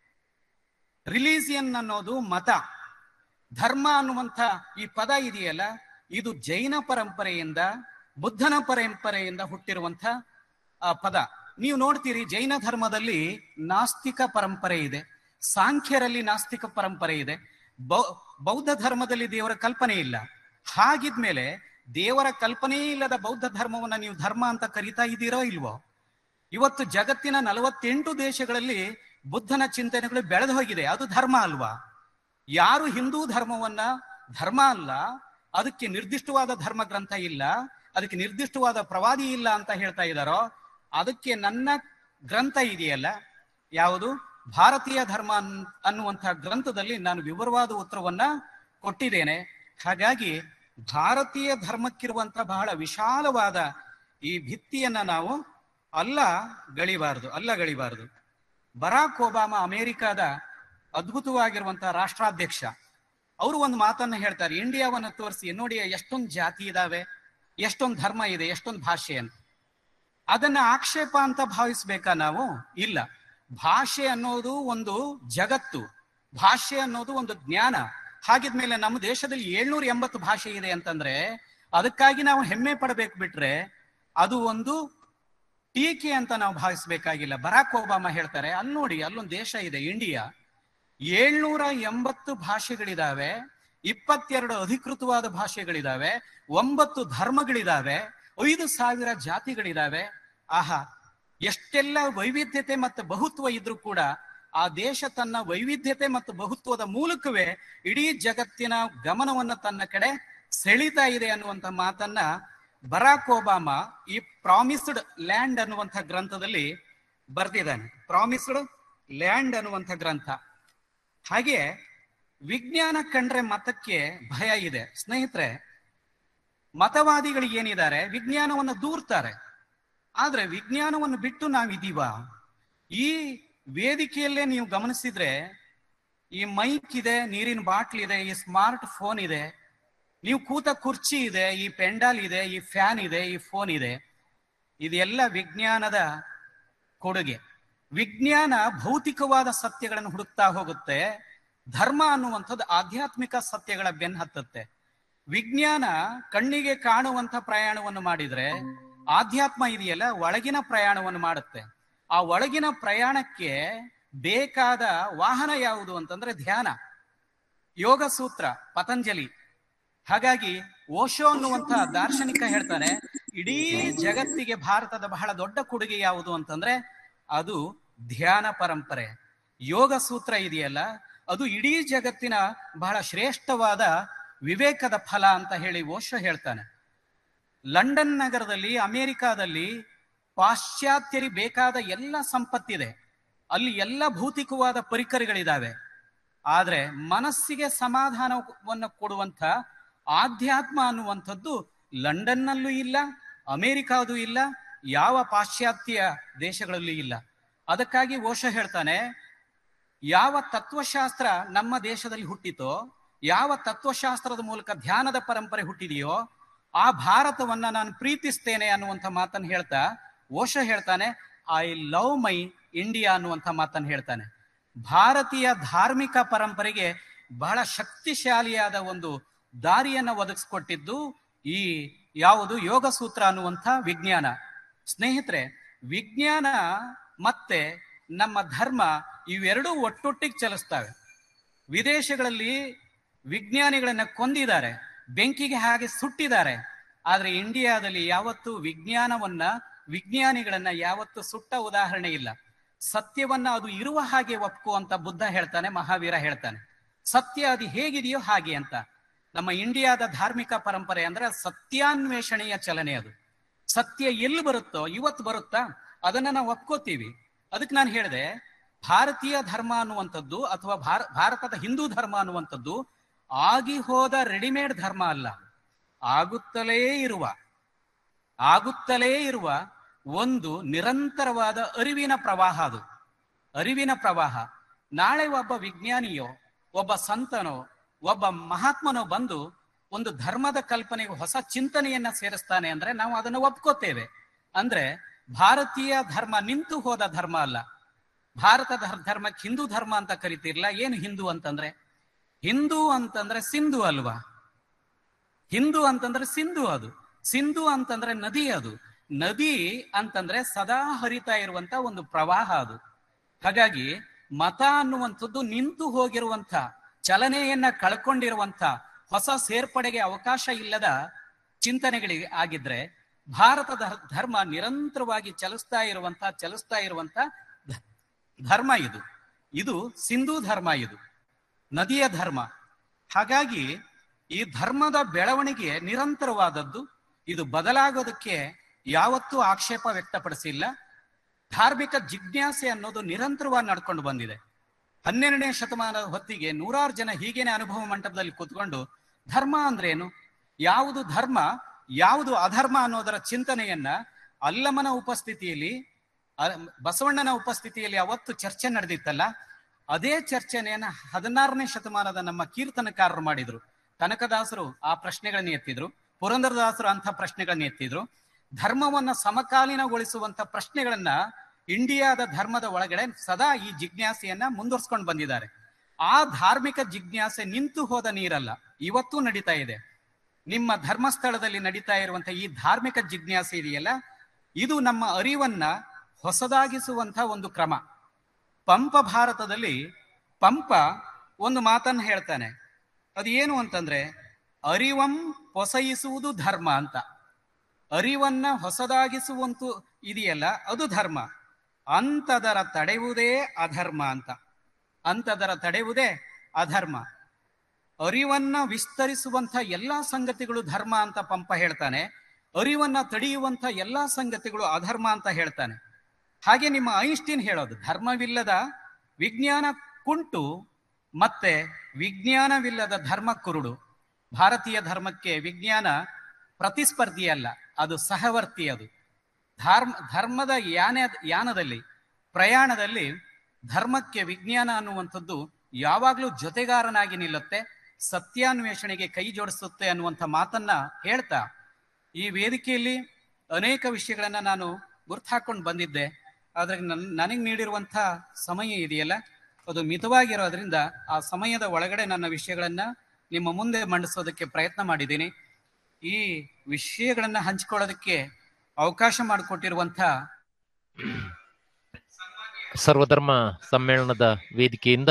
ರಿಲಿಜಿಯನ್ ಅನ್ನೋದು ಮತ ಧರ್ಮ ಅನ್ನುವಂಥ ಈ ಪದ ಇದೆಯಲ್ಲ ಇದು ಜೈನ ಪರಂಪರೆಯಿಂದ ಬುದ್ಧನ ಪರಂಪರೆಯಿಂದ ಹುಟ್ಟಿರುವಂತ ಆ ಪದ ನೀವು ನೋಡ್ತೀರಿ ಜೈನ ಧರ್ಮದಲ್ಲಿ ನಾಸ್ತಿಕ ಪರಂಪರೆ ಇದೆ ಸಾಂಖ್ಯರಲ್ಲಿ ನಾಸ್ತಿಕ ಪರಂಪರೆ ಇದೆ ಬೌ- ಬೌದ್ಧ ಧರ್ಮದಲ್ಲಿ ದೇವರ ಕಲ್ಪನೆ ಇಲ್ಲ ಹಾಗಿದ್ಮೇಲೆ ದೇವರ ಕಲ್ಪನೆ ಇಲ್ಲದ ಬೌದ್ಧ ಧರ್ಮವನ್ನ ನೀವು ಧರ್ಮ ಅಂತ ಕರಿತಾ ಇದ್ದೀರೋ ಇಲ್ವೋ ಇವತ್ತು ಜಗತ್ತಿನ ನಲವತ್ತೆಂಟು ದೇಶಗಳಲ್ಲಿ ಬುದ್ಧನ ಚಿಂತನೆಗಳು ಬೆಳೆದು ಹೋಗಿದೆ ಅದು ಧರ್ಮ ಅಲ್ವಾ ಯಾರು ಹಿಂದೂ ಧರ್ಮವನ್ನ ಧರ್ಮ ಅಲ್ಲ ಅದಕ್ಕೆ ನಿರ್ದಿಷ್ಟವಾದ ಧರ್ಮ ಗ್ರಂಥ ಇಲ್ಲ ಅದಕ್ಕೆ ನಿರ್ದಿಷ್ಟವಾದ ಪ್ರವಾದಿ ಇಲ್ಲ ಅಂತ ಹೇಳ್ತಾ ಇದ್ದಾರೋ ಅದಕ್ಕೆ ನನ್ನ ಗ್ರಂಥ ಇದೆಯಲ್ಲ ಯಾವುದು ಭಾರತೀಯ ಧರ್ಮ ಅನ್- ಅನ್ನುವಂತಹ ಗ್ರಂಥದಲ್ಲಿ ನಾನು ವಿವರವಾದ ಉತ್ತರವನ್ನ ಕೊಟ್ಟಿದ್ದೇನೆ ಹಾಗಾಗಿ ಭಾರತೀಯ ಧರ್ಮಕ್ಕಿರುವಂತ ಬಹಳ ವಿಶಾಲವಾದ ಈ ಭಿತ್ತಿಯನ್ನ ನಾವು ಅಲ್ಲ ಗಳಿಬಾರದು ಅಲ್ಲ ಗಳಿಬಾರದು ಬರಾಕ್ ಒಬಾಮ ಅಮೆರಿಕಾದ ಅದ್ಭುತವಾಗಿರುವಂತಹ ರಾಷ್ಟ್ರಾಧ್ಯಕ್ಷ ಅವರು ಒಂದು ಮಾತನ್ನ ಹೇಳ್ತಾರೆ ಇಂಡಿಯಾವನ್ನ ತೋರಿಸಿ ನೋಡಿ ಎಷ್ಟೊಂದು ಜಾತಿ ಇದಾವೆ ಎಷ್ಟೊಂದು ಧರ್ಮ ಇದೆ ಎಷ್ಟೊಂದು ಭಾಷೆ ಅಂತ ಅದನ್ನ ಆಕ್ಷೇಪ ಅಂತ ಭಾವಿಸ್ಬೇಕಾ ನಾವು ಇಲ್ಲ ಭಾಷೆ ಅನ್ನೋದು ಒಂದು ಜಗತ್ತು ಭಾಷೆ ಅನ್ನೋದು ಒಂದು ಜ್ಞಾನ ಹಾಗಿದ್ಮೇಲೆ ನಮ್ಮ ದೇಶದಲ್ಲಿ ಏಳ್ನೂರ ಎಂಬತ್ತು ಭಾಷೆ ಇದೆ ಅಂತಂದ್ರೆ ಅದಕ್ಕಾಗಿ ನಾವು ಹೆಮ್ಮೆ ಪಡಬೇಕು ಬಿಟ್ರೆ ಅದು ಒಂದು ಟೀಕೆ ಅಂತ ನಾವು ಭಾವಿಸ್ಬೇಕಾಗಿಲ್ಲ ಬರಾಕ್ ಒಬಾಮ ಹೇಳ್ತಾರೆ ಅಲ್ಲಿ ನೋಡಿ ಅಲ್ಲೊಂದು ದೇಶ ಇದೆ ಇಂಡಿಯಾ ಏಳ್ನೂರ ಎಂಬತ್ತು ಭಾಷೆಗಳಿದಾವೆ ಇಪ್ಪತ್ತೆರಡು ಅಧಿಕೃತವಾದ ಭಾಷೆಗಳಿದಾವೆ ಒಂಬತ್ತು ಧರ್ಮಗಳಿದಾವೆ ಐದು ಸಾವಿರ ಜಾತಿಗಳಿದಾವೆ ಆಹಾ ಎಷ್ಟೆಲ್ಲ ವೈವಿಧ್ಯತೆ ಮತ್ತು ಬಹುತ್ವ ಇದ್ರೂ ಕೂಡ ಆ ದೇಶ ತನ್ನ ವೈವಿಧ್ಯತೆ ಮತ್ತು ಬಹುತ್ವದ ಮೂಲಕವೇ ಇಡೀ ಜಗತ್ತಿನ ಗಮನವನ್ನ ತನ್ನ ಕಡೆ ಸೆಳೀತಾ ಇದೆ ಅನ್ನುವಂಥ ಮಾತನ್ನ ಬರಾಕ್ ಒಬಾಮ ಈ ಪ್ರಾಮಿಸ್ಡ್ ಲ್ಯಾಂಡ್ ಅನ್ನುವಂಥ ಗ್ರಂಥದಲ್ಲಿ ಬರ್ದಿದ್ದಾನೆ ಪ್ರಾಮಿಸ್ಡ್ ಲ್ಯಾಂಡ್ ಅನ್ನುವಂಥ ಗ್ರಂಥ ಹಾಗೆ ವಿಜ್ಞಾನ ಕಂಡ್ರೆ ಮತಕ್ಕೆ ಭಯ ಇದೆ ಸ್ನೇಹಿತರೆ ಮತವಾದಿಗಳಿಗೆ ಏನಿದ್ದಾರೆ ವಿಜ್ಞಾನವನ್ನು ದೂರ್ತಾರೆ ಆದ್ರೆ ವಿಜ್ಞಾನವನ್ನು ಬಿಟ್ಟು ನಾವಿದೀವ ಈ ವೇದಿಕೆಯಲ್ಲೇ ನೀವು ಗಮನಿಸಿದ್ರೆ ಈ ಮೈಕ್ ಇದೆ ನೀರಿನ ಬಾಟ್ಲ್ ಇದೆ ಈ ಸ್ಮಾರ್ಟ್ ಫೋನ್ ಇದೆ ನೀವು ಕೂತ ಕುರ್ಚಿ ಇದೆ ಈ ಪೆಂಡಾಲ್ ಇದೆ ಈ ಫ್ಯಾನ್ ಇದೆ ಈ ಫೋನ್ ಇದೆ ಇದೆಲ್ಲ ವಿಜ್ಞಾನದ ಕೊಡುಗೆ ವಿಜ್ಞಾನ ಭೌತಿಕವಾದ ಸತ್ಯಗಳನ್ನು ಹುಡುಕ್ತಾ ಹೋಗುತ್ತೆ ಧರ್ಮ ಅನ್ನುವಂಥದ್ದು ಆಧ್ಯಾತ್ಮಿಕ ಸತ್ಯಗಳ ಬೆನ್ ಹತ್ತುತ್ತೆ ವಿಜ್ಞಾನ ಕಣ್ಣಿಗೆ ಕಾಣುವಂತ ಪ್ರಯಾಣವನ್ನು ಮಾಡಿದ್ರೆ ಆಧ್ಯಾತ್ಮ ಇದೆಯಲ್ಲ ಒಳಗಿನ ಪ್ರಯಾಣವನ್ನು ಮಾಡುತ್ತೆ ಆ ಒಳಗಿನ ಪ್ರಯಾಣಕ್ಕೆ ಬೇಕಾದ ವಾಹನ ಯಾವುದು ಅಂತಂದ್ರೆ ಧ್ಯಾನ ಯೋಗ ಸೂತ್ರ ಪತಂಜಲಿ ಹಾಗಾಗಿ ಓಶೋ ಅನ್ನುವಂತ ದಾರ್ಶನಿಕ ಹೇಳ್ತಾನೆ ಇಡೀ ಜಗತ್ತಿಗೆ ಭಾರತದ ಬಹಳ ದೊಡ್ಡ ಕೊಡುಗೆ ಯಾವುದು ಅಂತಂದ್ರೆ ಅದು ಧ್ಯಾನ ಪರಂಪರೆ ಯೋಗ ಸೂತ್ರ ಇದೆಯಲ್ಲ ಅದು ಇಡೀ ಜಗತ್ತಿನ ಬಹಳ ಶ್ರೇಷ್ಠವಾದ ವಿವೇಕದ ಫಲ ಅಂತ ಹೇಳಿ ಓಶೋ ಹೇಳ್ತಾನೆ ಲಂಡನ್ ನಗರದಲ್ಲಿ ಅಮೆರಿಕಾದಲ್ಲಿ ಪಾಶ್ಚಾತ್ಯರಿ ಬೇಕಾದ ಎಲ್ಲ ಸಂಪತ್ತಿದೆ ಅಲ್ಲಿ ಎಲ್ಲ ಭೌತಿಕವಾದ ಪರಿಕರಗಳಿದಾವೆ ಆದ್ರೆ ಮನಸ್ಸಿಗೆ ಸಮಾಧಾನವನ್ನು ಕೊಡುವಂತ ಆಧ್ಯಾತ್ಮ ಅನ್ನುವಂಥದ್ದು ಲಂಡನ್ನಲ್ಲೂ ಇಲ್ಲ ಅಮೆರಿಕಾದೂ ಇಲ್ಲ ಯಾವ ಪಾಶ್ಚಾತ್ಯ ದೇಶಗಳಲ್ಲೂ ಇಲ್ಲ ಅದಕ್ಕಾಗಿ ಓಶೋ ಹೇಳ್ತಾನೆ ಯಾವ ತತ್ವಶಾಸ್ತ್ರ ನಮ್ಮ ದೇಶದಲ್ಲಿ ಹುಟ್ಟಿತೋ ಯಾವ ತತ್ವಶಾಸ್ತ್ರದ ಮೂಲಕ ಧ್ಯಾನದ ಪರಂಪರೆ ಹುಟ್ಟಿದೆಯೋ ಆ ಭಾರತವನ್ನ ನಾನು ಪ್ರೀತಿಸ್ತೇನೆ ಅನ್ನುವಂಥ ಮಾತನ್ನು ಹೇಳ್ತಾ ಓಶೋ ಹೇಳ್ತಾನೆ ಐ ಲವ್ ಮೈ ಇಂಡಿಯಾ ಅನ್ನುವಂಥ ಮಾತನ್ನು ಹೇಳ್ತಾನೆ ಭಾರತೀಯ ಧಾರ್ಮಿಕ ಪರಂಪರೆಗೆ ಬಹಳ ಶಕ್ತಿಶಾಲಿಯಾದ ಒಂದು ದಾರಿಯನ್ನ ಒದಗಿಸ್ಕೊಟ್ಟಿದ್ದು ಈ ಯಾವುದು ಯೋಗ ಸೂತ್ರ ಅನ್ನುವಂಥ ವಿಜ್ಞಾನ ಸ್ನೇಹಿತರೆ ವಿಜ್ಞಾನ ಮತ್ತೆ ನಮ್ಮ ಧರ್ಮ ಇವೆರಡೂ ಒಟ್ಟೊಟ್ಟಿಗೆ ಚಲಿಸ್ತವೆ ವಿದೇಶಗಳಲ್ಲಿ ವಿಜ್ಞಾನಿಗಳನ್ನ ಕೊಂದಿದ್ದಾರೆ ಬೆಂಕಿಗೆ ಹಾಗೆ ಸುಟ್ಟಿದ್ದಾರೆ ಆದ್ರೆ ಇಂಡಿಯಾದಲ್ಲಿ ಯಾವತ್ತೂ ವಿಜ್ಞಾನವನ್ನ ವಿಜ್ಞಾನಿಗಳನ್ನ ಯಾವತ್ತೂ ಸುಟ್ಟ ಉದಾಹರಣೆ ಇಲ್ಲ ಸತ್ಯವನ್ನ ಅದು ಇರುವ ಹಾಗೆ ಒಪ್ಪು ಅಂತ ಬುದ್ಧ ಹೇಳ್ತಾನೆ ಮಹಾವೀರ ಹೇಳ್ತಾನೆ ಸತ್ಯ ಅದು ಹೇಗಿದೆಯೋ ಹಾಗೆ ಅಂತ ನಮ್ಮ ಇಂಡಿಯಾದ ಧಾರ್ಮಿಕ ಪರಂಪರೆ ಅಂದ್ರೆ ಸತ್ಯಾನ್ವೇಷಣೆಯ ಚಲನೆ ಅದು ಸತ್ಯ ಎಲ್ಲಿ ಬರುತ್ತೋ ಇವತ್ತು ಬರುತ್ತಾ ಅದನ್ನ ನಾವು ಒಪ್ಕೋತೀವಿ ಅದಕ್ಕೆ ನಾನು ಹೇಳಿದೆ ಭಾರತೀಯ ಧರ್ಮ ಅನ್ನುವಂಥದ್ದು ಅಥವಾ ಭಾರ ಭಾರತದ ಹಿಂದೂ ಧರ್ಮ ಅನ್ನುವಂಥದ್ದು ಆಗಿ ಹೋದ ರೆಡಿಮೇಡ್ ಧರ್ಮ ಅಲ್ಲ ಆಗುತ್ತಲೇ ಇರುವ ಆಗುತ್ತಲೇ ಇರುವ ಒಂದು ನಿರಂತರವಾದ ಅರಿವಿನ ಪ್ರವಾಹ ಅದು ಅರಿವಿನ ಪ್ರವಾಹ ನಾಳೆ ಒಬ್ಬ ವಿಜ್ಞಾನಿಯೋ ಒಬ್ಬ ಸಂತನೋ ಒಬ್ಬ ಮಹಾತ್ಮನೋ ಬಂದು ಒಂದು ಧರ್ಮದ ಕಲ್ಪನೆಗೆ ಹೊಸ ಚಿಂತನೆಯನ್ನ ಸೇರಿಸ್ತಾನೆ ಅಂದ್ರೆ ನಾವು ಅದನ್ನು ಒಪ್ಕೋತೇವೆ ಅಂದ್ರೆ ಭಾರತೀಯ ಧರ್ಮ ನಿಂತು ಹೋದ ಧರ್ಮ ಅಲ್ಲ ಭಾರತದ ಧರ್ಮಕ್ಕೆ ಹಿಂದೂ ಧರ್ಮ ಅಂತ ಕರಿತಿರ್ಲ ಏನು ಹಿಂದೂ ಅಂತಂದ್ರೆ ಹಿಂದೂ ಅಂತಂದ್ರೆ ಸಿಂಧು ಅಲ್ವಾ ಹಿಂದೂ ಅಂತಂದ್ರೆ ಸಿಂಧು ಅದು ಸಿಂಧು ಅಂತಂದ್ರೆ ನದಿ ಅದು ನದಿ ಅಂತಂದ್ರೆ ಸದಾ ಹರಿತಾ ಇರುವಂತ ಒಂದು ಪ್ರವಾಹ ಅದು ಹಾಗಾಗಿ ಮತ ಅನ್ನುವಂಥದ್ದು ನಿಂತು ಹೋಗಿರುವಂತ ಚಲನೆಯನ್ನ ಕಳ್ಕೊಂಡಿರುವಂತ ಹೊಸ ಸೇರ್ಪಡೆಗೆ ಅವಕಾಶ ಇಲ್ಲದ ಚಿಂತನೆಗಳಿಗೆ ಆಗಿದ್ರೆ ಭಾರತದ ಧರ್ಮ ನಿರಂತರವಾಗಿ ಚಲಿಸ್ತಾ ಇರುವಂತ ಚಲಿಸ್ತಾ ಇರುವಂತ ಧರ್ಮ ಇದು ಇದು ಸಿಂಧೂ ಧರ್ಮ ಇದು ನದಿಯ ಧರ್ಮ ಹಾಗಾಗಿ ಈ ಧರ್ಮದ ಬೆಳವಣಿಗೆ ನಿರಂತರವಾದದ್ದು ಇದು ಬದಲಾಗೋದಕ್ಕೆ ಯಾವತ್ತೂ ಆಕ್ಷೇಪ ವ್ಯಕ್ತಪಡಿಸಿಲ್ಲ ಧಾರ್ಮಿಕ ಜಿಜ್ಞಾಸೆ ಅನ್ನೋದು ನಿರಂತರವಾಗಿ ನಡ್ಕೊಂಡು ಬಂದಿದೆ ಹನ್ನೆರಡನೇ ಶತಮಾನದ ಹೊತ್ತಿಗೆ ನೂರಾರು ಜನ ಹೀಗೇನೆ ಅನುಭವ ಮಂಟಪದಲ್ಲಿ ಕೂತ್ಕೊಂಡು ಧರ್ಮ ಅಂದ್ರೇನು ಯಾವುದು ಧರ್ಮ ಯಾವುದು ಅಧರ್ಮ ಅನ್ನೋದರ ಚಿಂತನೆಯನ್ನ ಅಲ್ಲಮನ ಉಪಸ್ಥಿತಿಯಲ್ಲಿ ಬಸವಣ್ಣನ ಉಪಸ್ಥಿತಿಯಲ್ಲಿ ಅವತ್ತು ಚರ್ಚೆ ನಡೆದಿತ್ತಲ್ಲ ಅದೇ ಚರ್ಚೆನೆಯನ್ನ ಹದಿನಾರನೇ ಶತಮಾನದ ನಮ್ಮ ಕೀರ್ತನಕಾರರು ಮಾಡಿದ್ರು ಕನಕದಾಸರು ಆ ಪ್ರಶ್ನೆಗಳನ್ನ ಎತ್ತಿದ್ರು ಪುರಂದರದಾಸರು ಅಂಥ ಪ್ರಶ್ನೆಗಳನ್ನ ಎತ್ತಿದ್ರು ಧರ್ಮವನ್ನ ಸಮಕಾಲೀನಗೊಳಿಸುವಂತ ಪ್ರಶ್ನೆಗಳನ್ನ ಇಂಡಿಯಾದ ಧರ್ಮದ ಒಳಗಡೆ ಸದಾ ಈ ಜಿಜ್ಞಾಸೆಯನ್ನ ಮುಂದುವರ್ಸ್ಕೊಂಡು ಬಂದಿದ್ದಾರೆ ಆ ಧಾರ್ಮಿಕ ಜಿಜ್ಞಾಸೆ ನಿಂತು ಹೋದ ನೀರಲ್ಲ ಇವತ್ತೂ ನಡೀತಾ ಇದೆ ನಿಮ್ಮ ಧರ್ಮಸ್ಥಳದಲ್ಲಿ ನಡೀತಾ ಇರುವಂತ ಈ ಧಾರ್ಮಿಕ ಜಿಜ್ಞಾಸೆ ಇದೆಯಲ್ಲ ಇದು ನಮ್ಮ ಅರಿವನ್ನ ಹೊಸದಾಗಿಸುವಂತ ಒಂದು ಕ್ರಮ ಪಂಪ ಭಾರತದಲ್ಲಿ ಪಂಪ ಒಂದು ಮಾತನ್ನ ಹೇಳ್ತಾನೆ ಅದು ಏನು ಅಂತಂದ್ರೆ ಅರಿವಂ ಹೊಸಯಿಸುವುದು ಧರ್ಮ ಅಂತ ಅರಿವನ್ನ ಹೊಸದಾಗಿಸುವಂತೂ ಇದೆಯಲ್ಲ ಅದು ಧರ್ಮ ಅಂತದರ ತಡೆಯುವುದೇ ಅಧರ್ಮ ಅಂತ ಅಂತದರ ತಡೆಯುವುದೇ ಅಧರ್ಮ ಅರಿವನ್ನ ವಿಸ್ತರಿಸುವಂತ ಎಲ್ಲಾ ಸಂಗತಿಗಳು ಧರ್ಮ ಅಂತ ಪಂಪ ಹೇಳ್ತಾನೆ ಅರಿವನ್ನ ತಡೆಯುವಂತ ಎಲ್ಲಾ ಸಂಗತಿಗಳು ಅಧರ್ಮ ಅಂತ ಹೇಳ್ತಾನೆ ಹಾಗೆ ನಿಮ್ಮ ಐನ್ಸ್ಟೀನ್ ಹೇಳೋದು ಧರ್ಮವಿಲ್ಲದ ವಿಜ್ಞಾನ ಕುಂಟು ಮತ್ತೆ ವಿಜ್ಞಾನವಿಲ್ಲದ ಧರ್ಮ ಕುರುಡು ಭಾರತೀಯ ಧರ್ಮಕ್ಕೆ ವಿಜ್ಞಾನ ಪ್ರತಿಸ್ಪರ್ಧಿ ಅಲ್ಲ ಅದು ಸಹವರ್ತಿ ಅದು ಧರ್ಮ ಧರ್ಮದ ಯಾನ ಯಾನದಲ್ಲಿ ಪ್ರಯಾಣದಲ್ಲಿ ಧರ್ಮಕ್ಕೆ ವಿಜ್ಞಾನ ಅನ್ನುವಂಥದ್ದು ಯಾವಾಗಲೂ ಜೊತೆಗಾರನಾಗಿ ನಿಲ್ಲುತ್ತೆ ಸತ್ಯಾನ್ವೇಷಣೆಗೆ ಕೈ ಜೋಡಿಸುತ್ತೆ ಅನ್ನುವಂಥ ಮಾತನ್ನ ಹೇಳ್ತಾ ಈ ವೇದಿಕೆಯಲ್ಲಿ ಅನೇಕ ವಿಷಯಗಳನ್ನ ನಾನು ಗುರ್ತು ಹಾಕೊಂಡು ಬಂದಿದ್ದೆ ಆದ್ರೆ ನನ್ ನನಗೆ ನೀಡಿರುವಂಥ ಸಮಯ ಇದೆಯಲ್ಲ ಅದು ಮಿತವಾಗಿರೋದ್ರಿಂದ ಆ ಸಮಯದ ಒಳಗಡೆ ನನ್ನ ವಿಷಯಗಳನ್ನ ನಿಮ್ಮ ಮುಂದೆ ಮಂಡಿಸೋದಕ್ಕೆ ಪ್ರಯತ್ನ ಮಾಡಿದ್ದೀನಿ ಈ ವಿಷಯಗಳನ್ನ ಹಂಚ್ಕೊಳ್ಳೋದಕ್ಕೆ ಅವಕಾಶ ಮಾಡಿಕೊಟ್ಟಿರುವಂಥ ಸರ್ವಧರ್ಮ ಸಮ್ಮೇಳನದ ವೇದಿಕೆಯಿಂದ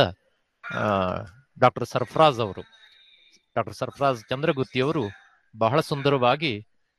ಡಾಕ್ಟರ್ ಸರ್ಫರಾಜ್ ಅವರು ಡಾಕ್ಟರ್ ಸರ್ಫರಾಜ್ ಚಂದ್ರಗುತ್ತಿಯವರು ಬಹಳ ಸುಂದರವಾಗಿ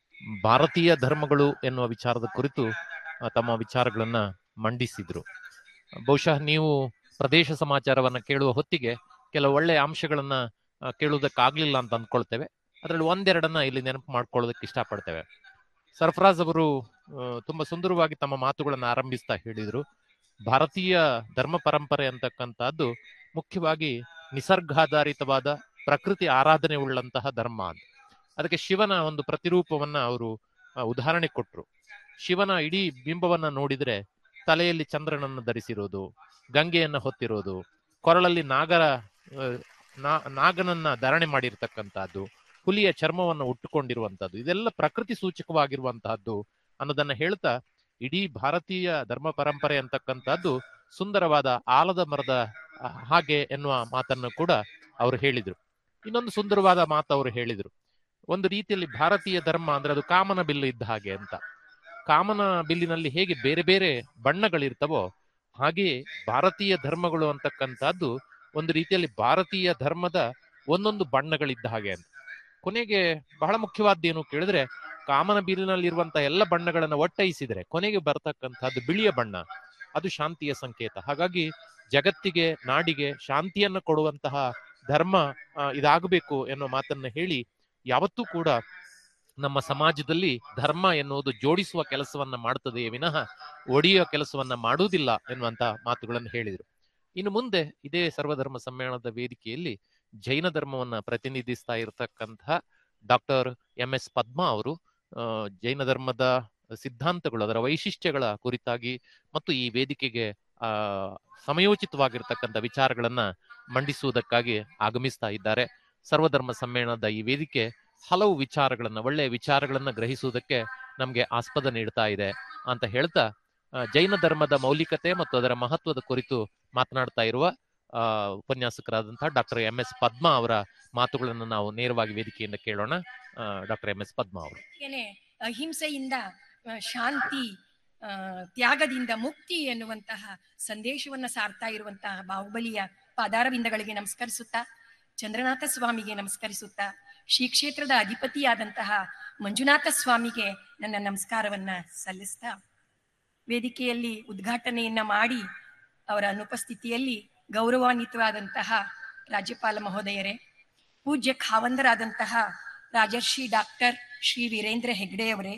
ಭಾರತೀಯ ಧರ್ಮಗಳು ಎನ್ನುವ ವಿಚಾರದ ಕುರಿತು ಆ, ತಮ್ಮ ವಿಚಾರಗಳನ್ನ ಮಂಡಿಸಿದ್ರು ಬಹುಶಃ ನೀವು ಪ್ರದೇಶ ಸಮಾಚಾರವನ್ನ ಕೇಳುವ ಹೊತ್ತಿಗೆ ಕೆಲವು ಒಳ್ಳೆಯ ಅಂಶಗಳನ್ನ ಆ, ಕೇಳುವುದಕ್ಕಾಗ್ಲಿಲ್ಲ ಅಂತ ಅಂದ್ಕೊಳ್ತೇವೆ ಅದರಲ್ಲಿ ಒಂದೆರಡನ್ನ ಇಲ್ಲಿ ನೆನಪು ಮಾಡ್ಕೊಳ್ಳೋದಕ್ಕೆ ಇಷ್ಟಪಡ್ತೇವೆ ಸರ್ಫರಾಜ್ ಅವರು ಆ, ತುಂಬಾ ಸುಂದರವಾಗಿ ತಮ್ಮ ಮಾತುಗಳನ್ನ ಆರಂಭಿಸ್ತಾ ಹೇಳಿದ್ರು ಭಾರತೀಯ ಧರ್ಮ ಪರಂಪರೆ ಅಂತಕ್ಕಂಥದ್ದು ಮುಖ್ಯವಾಗಿ ನಿಸರ್ಗಾಧಾರಿತವಾದ ಪ್ರಕೃತಿ ಆರಾಧನೆ ಉಳ್ಳಂತಹ ಧರ್ಮ ಅಂತ ಅದಕ್ಕೆ ಶಿವನ ಒಂದು ಪ್ರತಿರೂಪವನ್ನ ಅವರು ಆ, ಉದಾಹರಣೆ ಕೊಟ್ರು ಶಿವನ ಇಡೀ ಬಿಂಬವನ್ನ ನೋಡಿದ್ರೆ ತಲೆಯಲ್ಲಿ ಚಂದ್ರನನ್ನು ಧರಿಸಿರೋದು ಗಂಗೆಯನ್ನ ಹೊತ್ತಿರೋದು ಕೊರಳಲ್ಲಿ ನಾಗರ ಆ, ನಾ- ನಾಗನನ್ನ ಧಾರಣೆ ಮಾಡಿರ್ತಕ್ಕಂತಹದ್ದು ಹುಲಿಯ ಚರ್ಮವನ್ನು ಉಟ್ಟುಕೊಂಡಿರುವಂತಹದ್ದು ಇದೆಲ್ಲ ಪ್ರಕೃತಿ ಸೂಚಕವಾಗಿರುವಂತಹದ್ದು ಅನ್ನೋದನ್ನ ಹೇಳ್ತಾ ಇಡೀ ಭಾರತೀಯ ಧರ್ಮ ಪರಂಪರೆ ಅಂತಕ್ಕಂಥದ್ದು ಸುಂದರವಾದ ಆಲದ ಮರದ ಆ, ಹಾಗೆ ಎನ್ನುವ ಮಾತನ್ನು ಕೂಡ ಅವರು ಹೇಳಿದ್ರು ಇನ್ನೊಂದು ಸುಂದರವಾದ ಮಾತು ಅವರು ಹೇಳಿದ್ರು ಒಂದು ರೀತಿಯಲ್ಲಿ ಭಾರತೀಯ ಧರ್ಮ ಅಂದ್ರೆ ಅದು ಕಾಮನ ಬಿಲ್ಲು ಇದ್ದ ಹಾಗೆ ಅಂತ ಕಾಮನ ಬಿಲ್ಲಿನಲ್ಲಿ ಹೇಗೆ ಬೇರೆ ಬೇರೆ ಬಣ್ಣಗಳಿರ್ತವೋ ಹಾಗೆ ಭಾರತೀಯ ಧರ್ಮಗಳು ಅಂತಕ್ಕಂಥದ್ದು ಒಂದು ರೀತಿಯಲ್ಲಿ ಭಾರತೀಯ ಧರ್ಮದ ಒಂದೊಂದು ಬಣ್ಣಗಳಿದ್ದ ಹಾಗೆ ಅಂತ ಕೊನೆಗೆ ಬಹಳ ಮುಖ್ಯವಾದ್ದೇನು ಕೇಳಿದ್ರೆ ಕಾಮನ ಬಿಲ್ಲಿನಲ್ಲಿರುವಂತಹ ಎಲ್ಲ ಬಣ್ಣಗಳನ್ನ ಒಟ್ಟೈಸಿದ್ರೆ ಕೊನೆಗೆ ಬರ್ತಕ್ಕಂಥದ್ದು ಬಿಳಿಯ ಬಣ್ಣ ಅದು ಶಾಂತಿಯ ಸಂಕೇತ ಹಾಗಾಗಿ ಜಗತ್ತಿಗೆ ನಾಡಿಗೆ ಶಾಂತಿಯನ್ನು ಕೊಡುವಂತಹ ಧರ್ಮ ಆ, ಇದಾಗಬೇಕು ಎನ್ನುವ ಮಾತನ್ನ ಹೇಳಿ ಯಾವತ್ತೂ ಕೂಡ ನಮ್ಮ ಸಮಾಜದಲ್ಲಿ ಧರ್ಮ ಎನ್ನುವುದು ಜೋಡಿಸುವ ಕೆಲಸವನ್ನ ಮಾಡುತ್ತದೆಯೇ ವಿನಃ ಒಡೆಯುವ ಕೆಲಸವನ್ನ ಮಾಡುವುದಿಲ್ಲ ಎನ್ನುವಂತ ಮಾತುಗಳನ್ನು ಹೇಳಿದರು ಇನ್ನು ಮುಂದೆ ಇದೇ ಸರ್ವಧರ್ಮ ಸಮ್ಮೇಳನದ ವೇದಿಕೆಯಲ್ಲಿ ಜೈನ ಧರ್ಮವನ್ನ ಪ್ರತಿನಿಧಿಸ್ತಾ ಇರತಕ್ಕಂತಹ ಡಾಕ್ಟರ್ ಎಂ ಎಸ್ ಪದ್ಮಾ ಅವರು ಆ, ಜೈನ ಧರ್ಮದ ಸಿದ್ಧಾಂತಗಳು ಅದರ ವೈಶಿಷ್ಟ್ಯಗಳ ಕುರಿತಾಗಿ ಮತ್ತು ಈ ವೇದಿಕೆಗೆ ಆ ಸಮಯೋಚಿತವಾಗಿರ್ತಕ್ಕಂಥ ವಿಚಾರಗಳನ್ನ ಮಂಡಿಸುವುದಕ್ಕಾಗಿ ಆಗಮಿಸ್ತಾ ಇದ್ದಾರೆ ಸರ್ವಧರ್ಮ ಸಮ್ಮೇಳನದ ಈ ವೇದಿಕೆ ಹಲವು ವಿಚಾರಗಳನ್ನ ಒಳ್ಳೆಯ ವಿಚಾರಗಳನ್ನ ಗ್ರಹಿಸುವುದಕ್ಕೆ ನಮ್ಗೆ ಆಸ್ಪದ ನೀಡ್ತಾ ಇದೆ ಅಂತ ಹೇಳ್ತಾ ಆ, ಜೈನ ಧರ್ಮದ ಮೌಲಿಕತೆ ಮತ್ತು ಅದರ ಮಹತ್ವದ ಕುರಿತು ಮಾತನಾಡ್ತಾ ಇರುವ ಆ, ಉಪನ್ಯಾಸಕರಾದಂತಹ ಡಾಕ್ಟರ್ ಎಂ ಎಸ್ ಪದ್ಮಾ ಅವರ ಮಾತುಗಳನ್ನು ನಾವು ನೇರವಾಗಿ ವೇದಿಕೆಯಿಂದ ಕೇಳೋಣ ಡಾಕ್ಟರ್ ಎಂ ಎಸ್ ಪದ್ಮಾ ಅವರು ಹಾಗೇನೆ ಅಹಿಂಸೆಯಿಂದ ಆ, ಶಾಂತಿ ಆ, ತ್ಯಾಗದಿಂದ ಮುಕ್ತಿ ಎನ್ನುವಂತಹ ಸಂದೇಶವನ್ನ ಸಾರ್ತಾ ಇರುವಂತಹ ಬಾಹುಬಲಿಯ ಪಾದಾರವಿಂದಗಳಿಗೆ ನಮಸ್ಕರಿಸುತ್ತಾ ಚಂದ್ರನಾಥ ಸ್ವಾಮಿಗೆ ನಮಸ್ಕರಿಸುತ್ತಾ ಶ್ರೀ ಕ್ಷೇತ್ರದ ಅಧಿಪತಿಯಾದಂತಹ ಮಂಜುನಾಥ ಸ್ವಾಮಿಗೆ ನನ್ನ ನಮಸ್ಕಾರವನ್ನ ಸಲ್ಲಿಸ್ತಾ ವೇದಿಕೆಯಲ್ಲಿ ಉದ್ಘಾಟನೆಯನ್ನ ಮಾಡಿ ಅವರ ಅನುಪಸ್ಥಿತಿಯಲ್ಲಿ ಗೌರವಾನ್ವಿತವಾದಂತಹ ರಾಜ್ಯಪಾಲ ಮಹೋದಯರೇ ಪೂಜ್ಯ ಖಾವಂದರಾದಂತಹ ರಾಜರ್ಷಿ ಡಾಕ್ಟರ್ ಶ್ರೀ ವೀರೇಂದ್ರ ಹೆಗ್ಡೆ ಅವರೇ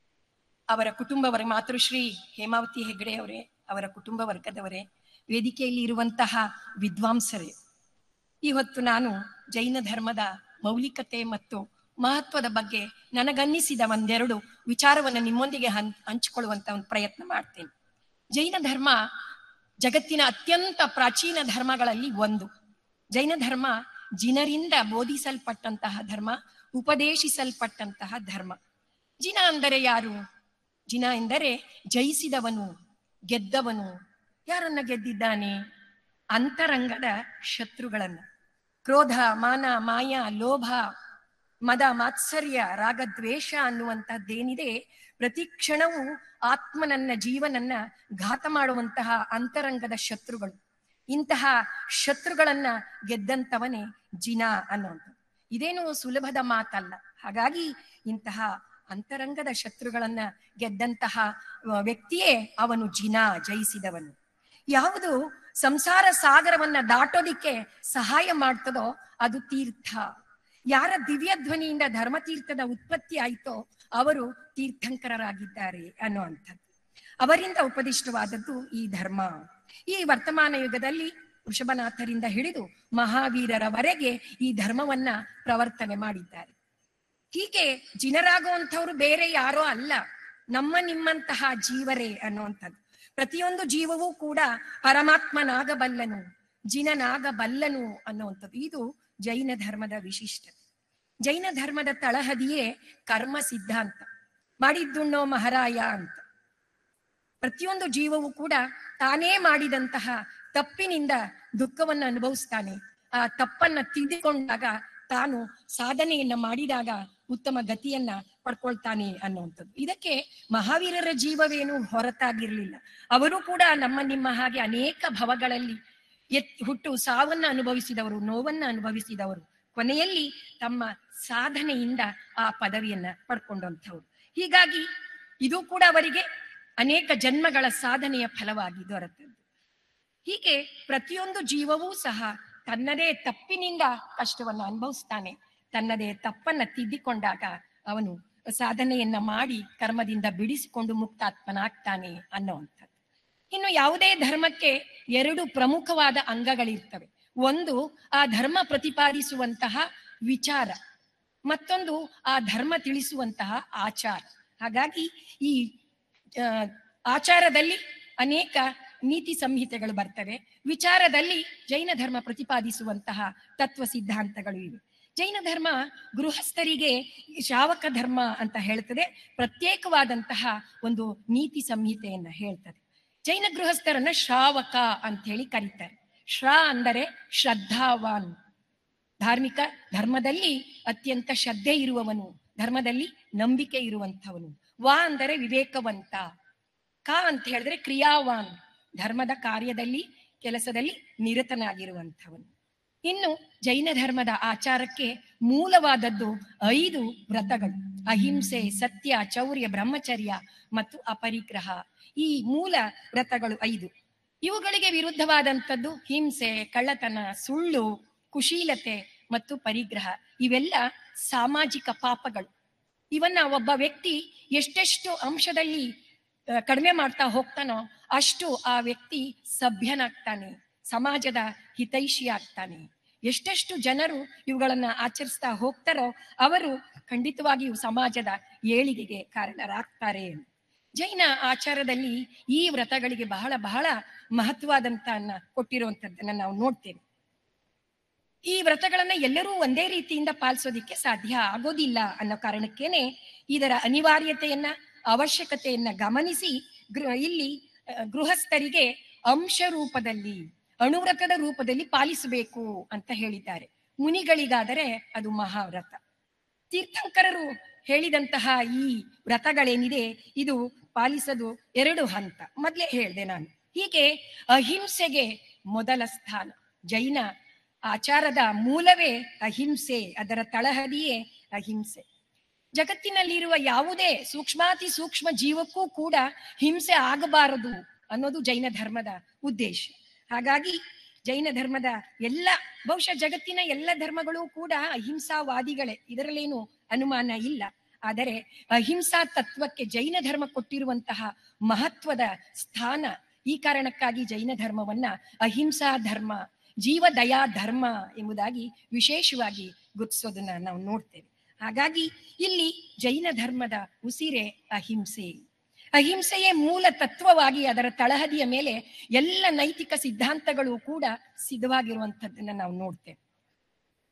ಅವರ ಕುಟುಂಬ ವರ್ಗ ಮಾತೃಶ್ರೀ ಹೇಮಾವತಿ ಹೆಗ್ಡೆ ಅವರೇ ಅವರ ಕುಟುಂಬ ವರ್ಗದವರೇ ವೇದಿಕೆಯಲ್ಲಿ ಇರುವಂತಹ ವಿದ್ವಾಂಸರೇ ಈ ಹೊತ್ತು ನಾನು ಜೈನ ಧರ್ಮದ ಮೌಲಿಕತೆ ಮತ್ತು ಮಹತ್ವದ ಬಗ್ಗೆ ನನಗನ್ನಿಸಿದ ಒಂದೆರಡು ವಿಚಾರವನ್ನು ನಿಮ್ಮೊಂದಿಗೆ ಹಂ ಹಂಚಿಕೊಳ್ಳುವಂತ ಒಂದು ಪ್ರಯತ್ನ ಮಾಡ್ತೇನೆ ಜೈನ ಧರ್ಮ ಜಗತ್ತಿನ ಅತ್ಯಂತ ಪ್ರಾಚೀನ ಧರ್ಮಗಳಲ್ಲಿ ಒಂದು ಜೈನ ಧರ್ಮ ಜಿನರಿಂದ ಬೋಧಿಸಲ್ಪಟ್ಟಂತಹ ಧರ್ಮ ಉಪದೇಶಿಸಲ್ಪಟ್ಟಂತಹ ಧರ್ಮ ಜಿನ ಅಂದರೆ ಯಾರು ಜಿನ ಎಂದರೆ ಜಯಿಸಿದವನು ಗೆದ್ದವನು ಯಾರನ್ನ ಗೆದ್ದಿದ್ದಾನೆ ಅಂತರಂಗದ ಶತ್ರುಗಳನ್ನ ಕ್ರೋಧ ಮಾನ ಮಾಯ ಲೋಭ ಮದ ಮಾತ್ಸರ್ಯ ರಾಗದ್ವೇಷ ಅನ್ನುವಂತಹದ್ದೇನಿದೆ ಪ್ರತಿ ಕ್ಷಣವೂ ಆತ್ಮನನ್ನ ಜೀವನನ್ನ ಘಾತ ಮಾಡುವಂತಹ ಅಂತರಂಗದ ಶತ್ರುಗಳು ಇಂತಹ ಶತ್ರುಗಳನ್ನ ಗೆದ್ದಂತವನೇ ಜಿನ ಅನ್ನುವಂಥದ್ದು ಇದೇನು ಸುಲಭದ ಮಾತಲ್ಲ ಹಾಗಾಗಿ ಇಂತಹ ಅಂತರಂಗದ ಶತ್ರುಗಳನ್ನ ಗೆದ್ದಂತಹ ಅಹ್, ವ್ಯಕ್ತಿಯೇ ಅವನು ಜಿನ ಜಯಿಸಿದವನು ಯಾವುದು ಸಂಸಾರ ಸಾಗರವನ್ನ ದಾಟೋದಿಕ್ಕೆ ಸಹಾಯ ಮಾಡ್ತದೋ ಅದು ತೀರ್ಥ ಯಾರ ದಿವ್ಯ ಧ್ವನಿಯಿಂದ ಧರ್ಮತೀರ್ಥದ ಉತ್ಪತ್ತಿ ಆಯಿತೋ ಅವರು ತೀರ್ಥಂಕರರಾಗಿದ್ದಾರೆ ಅನ್ನುವಂಥದ್ದು ಅವರಿಂದ ಉಪದಿಷ್ಟವಾದದ್ದು ಈ ಧರ್ಮ ಈ ವರ್ತಮಾನ ಯುಗದಲ್ಲಿ ವೃಷಭನಾಥರಿಂದ ಹಿಡಿದು ಮಹಾವೀರರವರೆಗೆ ಈ ಧರ್ಮವನ್ನ ಪ್ರವರ್ತನೆ ಮಾಡಿದ್ದಾರೆ ಹೀಗೆ ಜಿನರಾಗುವಂಥವ್ರು ಬೇರೆ ಯಾರೋ ಅಲ್ಲ ನಮ್ಮ ನಿಮ್ಮಂತಹ ಜೀವರೇ ಅನ್ನುವಂಥದ್ದು ಪ್ರತಿಯೊಂದು ಜೀವವೂ ಕೂಡ ಪರಮಾತ್ಮನಾಗಬಲ್ಲನು ಜಿನನಾಗಬಲ್ಲನು ಅನ್ನುವಂಥದ್ದು ಇದು ಜೈನ ಧರ್ಮದ ವಿಶಿಷ್ಟತೆ ಜೈನ ಧರ್ಮದ ತಳಹದಿಯೇ ಕರ್ಮ ಸಿದ್ಧಾಂತ ಮಾಡಿದ್ದುಣ್ಣೋ ಮಹಾರಾಯ ಅಂತ ಪ್ರತಿಯೊಂದು ಜೀವವು ಕೂಡ ತಾನೇ ಮಾಡಿದಂತಹ ತಪ್ಪಿನಿಂದ ದುಃಖವನ್ನು ಅನುಭವಿಸ್ತಾನೆ ಆ ತಪ್ಪನ್ನ ತಿದ್ದಿಕೊಂಡಾಗ ತಾನು ಸಾಧನೆಯನ್ನ ಮಾಡಿದಾಗ ಉತ್ತಮ ಗತಿಯನ್ನ ಪಡ್ಕೊಳ್ತಾನೆ ಅನ್ನುವಂಥದ್ದು ಇದಕ್ಕೆ ಮಹಾವೀರರ ಜೀವವೇನು ಹೊರತಾಗಿರ್ಲಿಲ್ಲ ಅವರು ಕೂಡ ನಮ್ಮ ನಿಮ್ಮ ಹಾಗೆ ಅನೇಕ ಭವಗಳಲ್ಲಿ ಎತ್ ಹುಟ್ಟು ಸಾವನ್ನ ಅನುಭವಿಸಿದವರು ನೋವನ್ನ ಅನುಭವಿಸಿದವರು ಕೊನೆಯಲ್ಲಿ ತಮ್ಮ ಸಾಧನೆಯಿಂದ ಆ ಪದವಿಯನ್ನ ಪಡ್ಕೊಂಡಂಥವ್ರು ಹೀಗಾಗಿ ಇದು ಕೂಡ ಅವರಿಗೆ ಅನೇಕ ಜನ್ಮಗಳ ಸಾಧನೆಯ ಫಲವಾಗಿ ದೊರೆತದ್ದು ಹೀಗೆ ಪ್ರತಿಯೊಂದು ಜೀವವೂ ಸಹ ತನ್ನದೇ ತಪ್ಪಿನಿಂದ ಕಷ್ಟವನ್ನು ಅನುಭವಿಸ್ತಾನೆ ತನ್ನದೇ ತಪ್ಪನ್ನ ತಿದ್ದಿಕೊಂಡಾಗ ಅವನು ಸಾಧನೆಯನ್ನ ಮಾಡಿ ಕರ್ಮದಿಂದ ಬಿಡಿಸಿಕೊಂಡು ಮುಕ್ತಾತ್ಮನಾಗ್ತಾನೆ ಅನ್ನುವಂಥದ್ದು ಇನ್ನು ಯಾವುದೇ ಧರ್ಮಕ್ಕೆ ಎರಡು ಪ್ರಮುಖವಾದ ಅಂಗಗಳಿರ್ತವೆ ಒಂದು ಆ ಧರ್ಮ ಪ್ರತಿಪಾದಿಸುವಂತಹ ವಿಚಾರ ಮತ್ತೊಂದು ಆ ಧರ್ಮ ತಿಳಿಸುವಂತಹ ಆಚಾರ ಹಾಗಾಗಿ ಈ ಆ, ಆಚಾರದಲ್ಲಿ ಅನೇಕ ನೀತಿ ಸಂಹಿತೆಗಳು ಬರ್ತವೆ ವಿಚಾರದಲ್ಲಿ ಜೈನ ಧರ್ಮ ಪ್ರತಿಪಾದಿಸುವಂತಹ ತತ್ವ ಸಿದ್ಧಾಂತಗಳು ಇವೆ ಜೈನ ಧರ್ಮ ಗೃಹಸ್ಥರಿಗೆ ಶಾವಕ ಧರ್ಮ ಅಂತ ಹೇಳ್ತದೆ ಪ್ರತ್ಯೇಕವಾದಂತಹ ಒಂದು ನೀತಿ ಸಂಹಿತೆಯನ್ನ ಹೇಳ್ತದೆ ಜೈನ ಗೃಹಸ್ಥರನ್ನ ಶ್ರಾವಕ ಅಂತ ಹೇಳಿ ಕರೀತಾರೆ ಶ್ರಾ ಅಂದರೆ ಶ್ರದ್ಧಾವಾನ್ ಧಾರ್ಮಿಕ ಧರ್ಮದಲ್ಲಿ ಅತ್ಯಂತ ಶ್ರದ್ಧೆ ಇರುವವನು ಧರ್ಮದಲ್ಲಿ ನಂಬಿಕೆ ಇರುವಂಥವನು ವಾ ಅಂದರೆ ವಿವೇಕವಂತ ಕ ಅಂತ ಹೇಳಿದ್ರೆ ಕ್ರಿಯಾವಾನ್ ಧರ್ಮದ ಕಾರ್ಯದಲ್ಲಿ ಕೆಲಸದಲ್ಲಿ ನಿರತನಾಗಿರುವಂಥವನು ಇನ್ನು ಜೈನ ಧರ್ಮದ ಆಚಾರಕ್ಕೆ ಮೂಲವಾದದ್ದು ಐದು ವ್ರತಗಳು ಅಹಿಂಸೆ ಸತ್ಯ ಚೌರ್ಯ ಬ್ರಹ್ಮಚರ್ಯ ಮತ್ತು ಅಪರಿಗ್ರಹ ಈ ಮೂಲ ವ್ರತಗಳು ಐದು ಇವುಗಳಿಗೆ ವಿರುದ್ಧವಾದಂಥದ್ದು ಹಿಂಸೆ ಕಳ್ಳತನ ಸುಳ್ಳು ಕುಶೀಲತೆ ಮತ್ತು ಪರಿಗ್ರಹ ಇವೆಲ್ಲ ಸಾಮಾಜಿಕ ಪಾಪಗಳು ಇವನ್ನ ಒಬ್ಬ ವ್ಯಕ್ತಿ ಎಷ್ಟೆಷ್ಟು ಅಂಶದಲ್ಲಿ ಆ, ಕಡಿಮೆ ಮಾಡ್ತಾ ಹೋಗ್ತಾನೋ ಅಷ್ಟು ಆ ವ್ಯಕ್ತಿ ಸಭ್ಯನಾಗ್ತಾನೆ ಸಮಾಜದ ಹಿತೈಷಿ ಆಗ್ತಾನೆ ಎಷ್ಟೆಷ್ಟು ಜನರು ಇವುಗಳನ್ನ ಆಚರಿಸ್ತಾ ಹೋಗ್ತಾರೋ ಅವರು ಖಂಡಿತವಾಗಿಯೂ ಸಮಾಜದ ಏಳಿಗೆಗೆ ಕಾರಣರಾಗ್ತಾರೆ ಜೈನ ಆಚಾರದಲ್ಲಿ ಈ ವ್ರತಗಳಿಗೆ ಬಹಳ ಬಹಳ ಮಹತ್ವಾದಂತನ್ನ ಕೊಟ್ಟಿರುವಂತದ್ದನ್ನ ನಾವು ನೋಡ್ತೇವೆ ಈ ವ್ರತಗಳನ್ನ ಎಲ್ಲರೂ ಒಂದೇ ರೀತಿಯಿಂದ ಪಾಲಿಸೋದಿಕ್ಕೆ ಸಾಧ್ಯ ಆಗೋದಿಲ್ಲ ಅನ್ನೋ ಕಾರಣಕ್ಕೇನೆ ಇದರ ಅನಿವಾರ್ಯತೆಯನ್ನ ಅವಶ್ಯಕತೆಯನ್ನ ಗಮನಿಸಿ ಗೃಹ ಇಲ್ಲಿ ಆ, ಗೃಹಸ್ಥರಿಗೆ ಅಂಶ ರೂಪದಲ್ಲಿ ಅಣುವ್ರತದ ರೂಪದಲ್ಲಿ ಪಾಲಿಸಬೇಕು ಅಂತ ಹೇಳಿದ್ದಾರೆ ಮುನಿಗಳಿಗಾದರೆ ಅದು ಮಹಾವ್ರತ ತೀರ್ಥಂಕರರು ಹೇಳಿದಂತಹ ಈ ವ್ರತಗಳೇನಿದೆ ಇದು ಪಾಲಿಸೋದು ಎರಡು ಹಂತ ಮೊದಲೇ ಹೇಳಿದೆ ನಾನು ಹೀಗೆ ಅಹಿಂಸೆಗೆ ಮೊದಲ ಸ್ಥಾನ ಜೈನ ಆಚಾರದ ಮೂಲವೇ ಅಹಿಂಸೆ ಅದರ ತಳಹದಿಯೇ ಅಹಿಂಸೆ ಜಗತ್ತಿನಲ್ಲಿರುವ ಯಾವುದೇ ಸೂಕ್ಷ್ಮಾತಿ ಸೂಕ್ಷ್ಮ ಜೀವಕ್ಕೂ ಕೂಡ ಹಿಂಸೆ ಆಗಬಾರದು ಅನ್ನೋದು ಜೈನ ಧರ್ಮದ ಉದ್ದೇಶ ಹಾಗಾಗಿ ಜೈನ ಧರ್ಮದ ಎಲ್ಲ ಬಹುಶಃ ಜಗತ್ತಿನ ಎಲ್ಲ ಧರ್ಮಗಳು ಕೂಡ ಅಹಿಂಸಾವಾದಿಗಳೇ ಇದರಲ್ಲೇನು ಅನುಮಾನ ಇಲ್ಲ ಆದರೆ ಅಹಿಂಸಾ ತತ್ವಕ್ಕೆ ಜೈನ ಧರ್ಮ ಕೊಟ್ಟಿರುವಂತಹ ಮಹತ್ವದ ಸ್ಥಾನ ಈ ಕಾರಣಕ್ಕಾಗಿ ಜೈನ ಧರ್ಮವನ್ನ ಅಹಿಂಸಾ ಧರ್ಮ ಜೀವದಯಾ ಧರ್ಮ ಎಂಬುದಾಗಿ ವಿಶೇಷವಾಗಿ ಗುರುತಿಸೋದನ್ನ ನಾವು ನೋಡ್ತೇವೆ ಹಾಗಾಗಿ ಇಲ್ಲಿ ಜೈನ ಧರ್ಮದ ಉಸಿರೆ ಅಹಿಂಸೆ ಅಹಿಂಸೆಯೇ ಮೂಲ ತತ್ವವಾಗಿ ಅದರ ತಳಹದಿಯ ಮೇಲೆ ಎಲ್ಲ ನೈತಿಕ ಸಿದ್ಧಾಂತಗಳು ಕೂಡ ಸಿದ್ಧವಾಗಿರುವಂಥದ್ದನ್ನ ನಾವು ನೋಡ್ತೇವೆ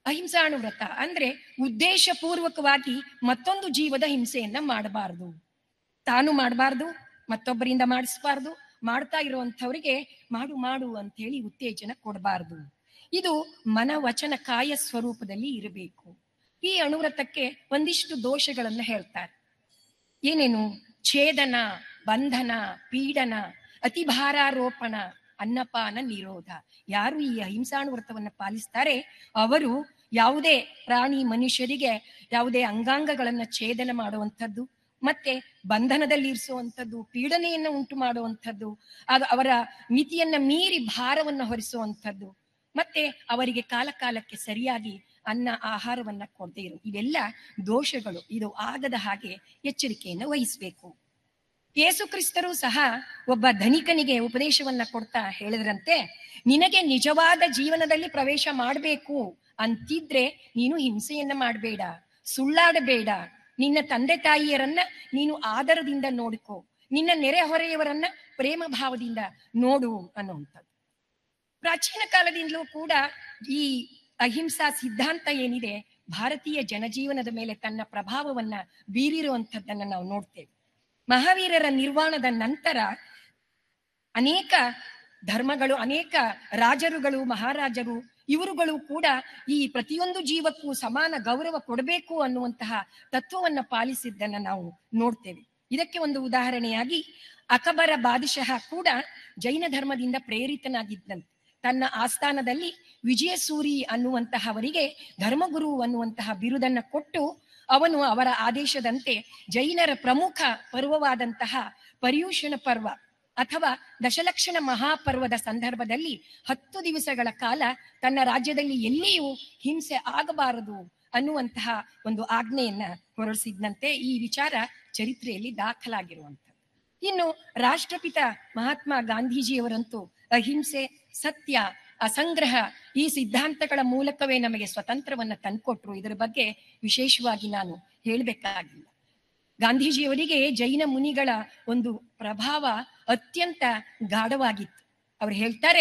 ಅಹಿಂಸಾಣು ವ್ರತ ಅಂದ್ರೆ ಉದ್ದೇಶಪೂರ್ವಕವಾಗಿ ಮತ್ತೊಂದು ಜೀವದ ಹಿಂಸೆಯನ್ನ ಮಾಡಬಾರದು ತಾನು ಮಾಡಬಾರ್ದು ಮತ್ತೊಬ್ಬರಿಂದ ಮಾಡಿಸ್ಬಾರ್ದು ಮಾಡ್ತಾ ಇರುವಂಥವ್ರಿಗೆ ಮಾಡು ಮಾಡು ಅಂತ ಹೇಳಿ ಉತ್ತೇಜನ ಕೊಡಬಾರ್ದು ಇದು ಮನ ವಚನ ಕಾಯ ಸ್ವರೂಪದಲ್ಲಿ ಇರಬೇಕು ಈ ಅಣುವ್ರತಕ್ಕೆ ಒಂದಿಷ್ಟು ದೋಷಗಳನ್ನ ಹೇಳ್ತಾರೆ ಏನೇನು ಛೇದನ ಬಂಧನ ಪೀಡನ ಅತಿಭಾರಾರೋಪಣ ಅನ್ನಪಾನ ನಿರೋಧ ಯಾರು ಈ ಅಹಿಂಸಾಣು ವ್ರತವನ್ನ ಪಾಲಿಸ್ತಾರೆ ಅವರು ಯಾವುದೇ ಪ್ರಾಣಿ ಮನುಷ್ಯರಿಗೆ ಯಾವುದೇ ಅಂಗಾಂಗಗಳನ್ನ ಛೇದನ ಮಾಡುವಂಥದ್ದು ಮತ್ತೆ ಬಂಧನದಲ್ಲಿ ಇರಿಸುವಂಥದ್ದು ಪೀಡನೆಯನ್ನ ಉಂಟು ಮಾಡುವಂಥದ್ದು ಅದು ಅವರ ಮಿತಿಯನ್ನ ಮೀರಿ ಭಾರವನ್ನ ಹೊರಿಸುವಂಥದ್ದು ಮತ್ತೆ ಅವರಿಗೆ ಕಾಲ ಕಾಲಕ್ಕೆ ಸರಿಯಾಗಿ ಅನ್ನ ಆಹಾರವನ್ನ ಕೊಡದೇ ಇರು ಇವೆಲ್ಲ ದೋಷಗಳು ಇದು ಆಗದ ಹಾಗೆ ಎಚ್ಚರಿಕೆಯನ್ನು ವಹಿಸಬೇಕು ಯೇಸು ಕ್ರಿಸ್ತರು ಸಹ ಒಬ್ಬ ಧನಿಕನಿಗೆ ಉಪದೇಶವನ್ನ ಕೊಡ್ತಾ ಹೇಳಿದ್ರಂತೆ ನಿನಗೆ ನಿಜವಾದ ಜೀವನದಲ್ಲಿ ಪ್ರವೇಶ ಮಾಡಬೇಕು ಅಂತಿದ್ರೆ ನೀನು ಹಿಂಸೆಯನ್ನ ಮಾಡಬೇಡ ಸುಳ್ಳಾಡಬೇಡ ನಿನ್ನ ತಂದೆ ತಾಯಿಯರನ್ನ ನೀನು ಆದರದಿಂದ ನೋಡಿಕೋ ನಿನ್ನ ನೆರೆಹೊರೆಯವರನ್ನ ಪ್ರೇಮ ಭಾವದಿಂದ ನೋಡು ಅನ್ನುವಂಥದ್ದು ಪ್ರಾಚೀನ ಕಾಲದಿಂದಲೂ ಕೂಡ ಈ ಅಹಿಂಸಾ ಸಿದ್ಧಾಂತ ಏನಿದೆ ಭಾರತೀಯ ಜನಜೀವನದ ಮೇಲೆ ತನ್ನ ಪ್ರಭಾವವನ್ನ ಬೀರಿರುವಂಥದ್ದನ್ನ ನಾವು ನೋಡ್ತೇವೆ ಮಹಾವೀರರ ನಿರ್ವಾಣದ ನಂತರ ಅನೇಕ ಧರ್ಮಗಳು ಅನೇಕ ರಾಜರುಗಳು ಮಹಾರಾಜರು ಇವರುಗಳು ಕೂಡ ಈ ಪ್ರತಿಯೊಂದು ಜೀವಕ್ಕೂ ಸಮಾನ ಗೌರವ ಕೊಡಬೇಕು ಅನ್ನುವಂತಹ ತತ್ವವನ್ನ ಪಾಲಿಸಿದ್ದನ್ನ ನಾವು ನೋಡ್ತೇವೆ ಇದಕ್ಕೆ ಒಂದು ಉದಾಹರಣೆಯಾಗಿ ಅಕಬರ ಬಾದಶಃ ಕೂಡ ಜೈನ ಧರ್ಮದಿಂದ ಪ್ರೇರಿತನಾಗಿದ್ದಂತೆ ತನ್ನ ಆಸ್ಥಾನದಲ್ಲಿ ವಿಜಯಸೂರಿ ಅನ್ನುವಂತಹವರಿಗೆ ಧರ್ಮಗುರು ಅನ್ನುವಂತಹ ಬಿರುದನ್ನ ಕೊಟ್ಟು ಅವನು ಅವರ ಆದೇಶದಂತೆ ಜೈನರ ಪ್ರಮುಖ ಪರ್ವವಾದಂತಹ ಪರ್ಯೂಷಣ ಪರ್ವ ಅಥವಾ ದಶಲಕ್ಷಣ ಮಹಾಪರ್ವದ ಸಂದರ್ಭದಲ್ಲಿ ಹತ್ತು ದಿವಸಗಳ ಕಾಲ ತನ್ನ ರಾಜ್ಯದಲ್ಲಿ ಎಲ್ಲಿಯೂ ಹಿಂಸೆ ಆಗಬಾರದು ಅನ್ನುವಂತಹ ಒಂದು ಆಜ್ಞೆಯನ್ನ ಹೊರಡಿಸಿದ್ನಂತೆ ಈ ವಿಚಾರ ಚರಿತ್ರೆಯಲ್ಲಿ ದಾಖಲಾಗಿರುವಂಥದ್ದು ಇನ್ನು ರಾಷ್ಟ್ರಪಿತ ಮಹಾತ್ಮ ಗಾಂಧೀಜಿಯವರಂತೂ ಅಹಿಂಸೆ ಸತ್ಯ ಅಸಂಗ್ರಹ ಈ ಸಿದ್ಧಾಂತಗಳ ಮೂಲಕವೇ ನಮಗೆ ಸ್ವತಂತ್ರವನ್ನ ತಂದ್ಕೊಟ್ರು ಇದರ ಬಗ್ಗೆ ವಿಶೇಷವಾಗಿ ನಾನು ಹೇಳಬೇಕಾಗಿಲ್ಲ ಗಾಂಧೀಜಿಯವರಿಗೆ ಜೈನ ಮುನಿಗಳ ಒಂದು ಪ್ರಭಾವ ಅತ್ಯಂತ ಗಾಢವಾಗಿತ್ತು ಅವ್ರು ಹೇಳ್ತಾರೆ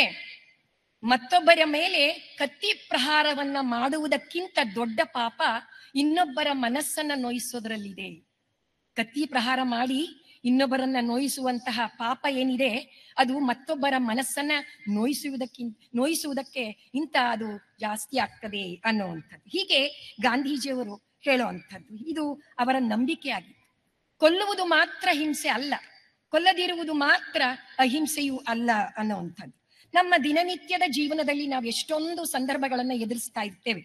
ಮತ್ತೊಬ್ಬರ ಮೇಲೆ ಕತ್ತಿ ಪ್ರಹಾರವನ್ನ ಮಾಡುವುದಕ್ಕಿಂತ ದೊಡ್ಡ ಪಾಪ ಇನ್ನೊಬ್ಬರ ಮನಸ್ಸನ್ನ ನೋಯಿಸೋದ್ರಲ್ಲಿದೆ ಕತ್ತಿ ಪ್ರಹಾರ ಮಾಡಿ ಇನ್ನೊಬ್ಬರನ್ನ ನೋಯಿಸುವಂತಹ ಪಾಪ ಏನಿದೆ ಅದು ಮತ್ತೊಬ್ಬರ ಮನಸ್ಸನ್ನ ನೋಯಿಸುವುದಕ್ಕಿಂತ ನೋಯಿಸುವುದಕ್ಕೆ ಇಂತ ಅದು ಜಾಸ್ತಿ ಆಗ್ತದೆ ಅನ್ನುವಂಥದ್ದು ಹೀಗೆ ಗಾಂಧೀಜಿಯವರು ಹೇಳುವಂಥದ್ದು ಇದು ಅವರ ನಂಬಿಕೆ ಆಗಿತ್ತು ಕೊಲ್ಲುವುದು ಮಾತ್ರ ಹಿಂಸೆ ಅಲ್ಲ ಕೊಲ್ಲದಿರುವುದು ಮಾತ್ರ ಅಹಿಂಸೆಯೂ ಅಲ್ಲ ಅನ್ನುವಂಥದ್ದು ನಮ್ಮ ದಿನನಿತ್ಯದ ಜೀವನದಲ್ಲಿ ನಾವು ಎಷ್ಟೊಂದು ಸಂದರ್ಭಗಳನ್ನ ಎದುರಿಸ್ತಾ ಇರ್ತೇವೆ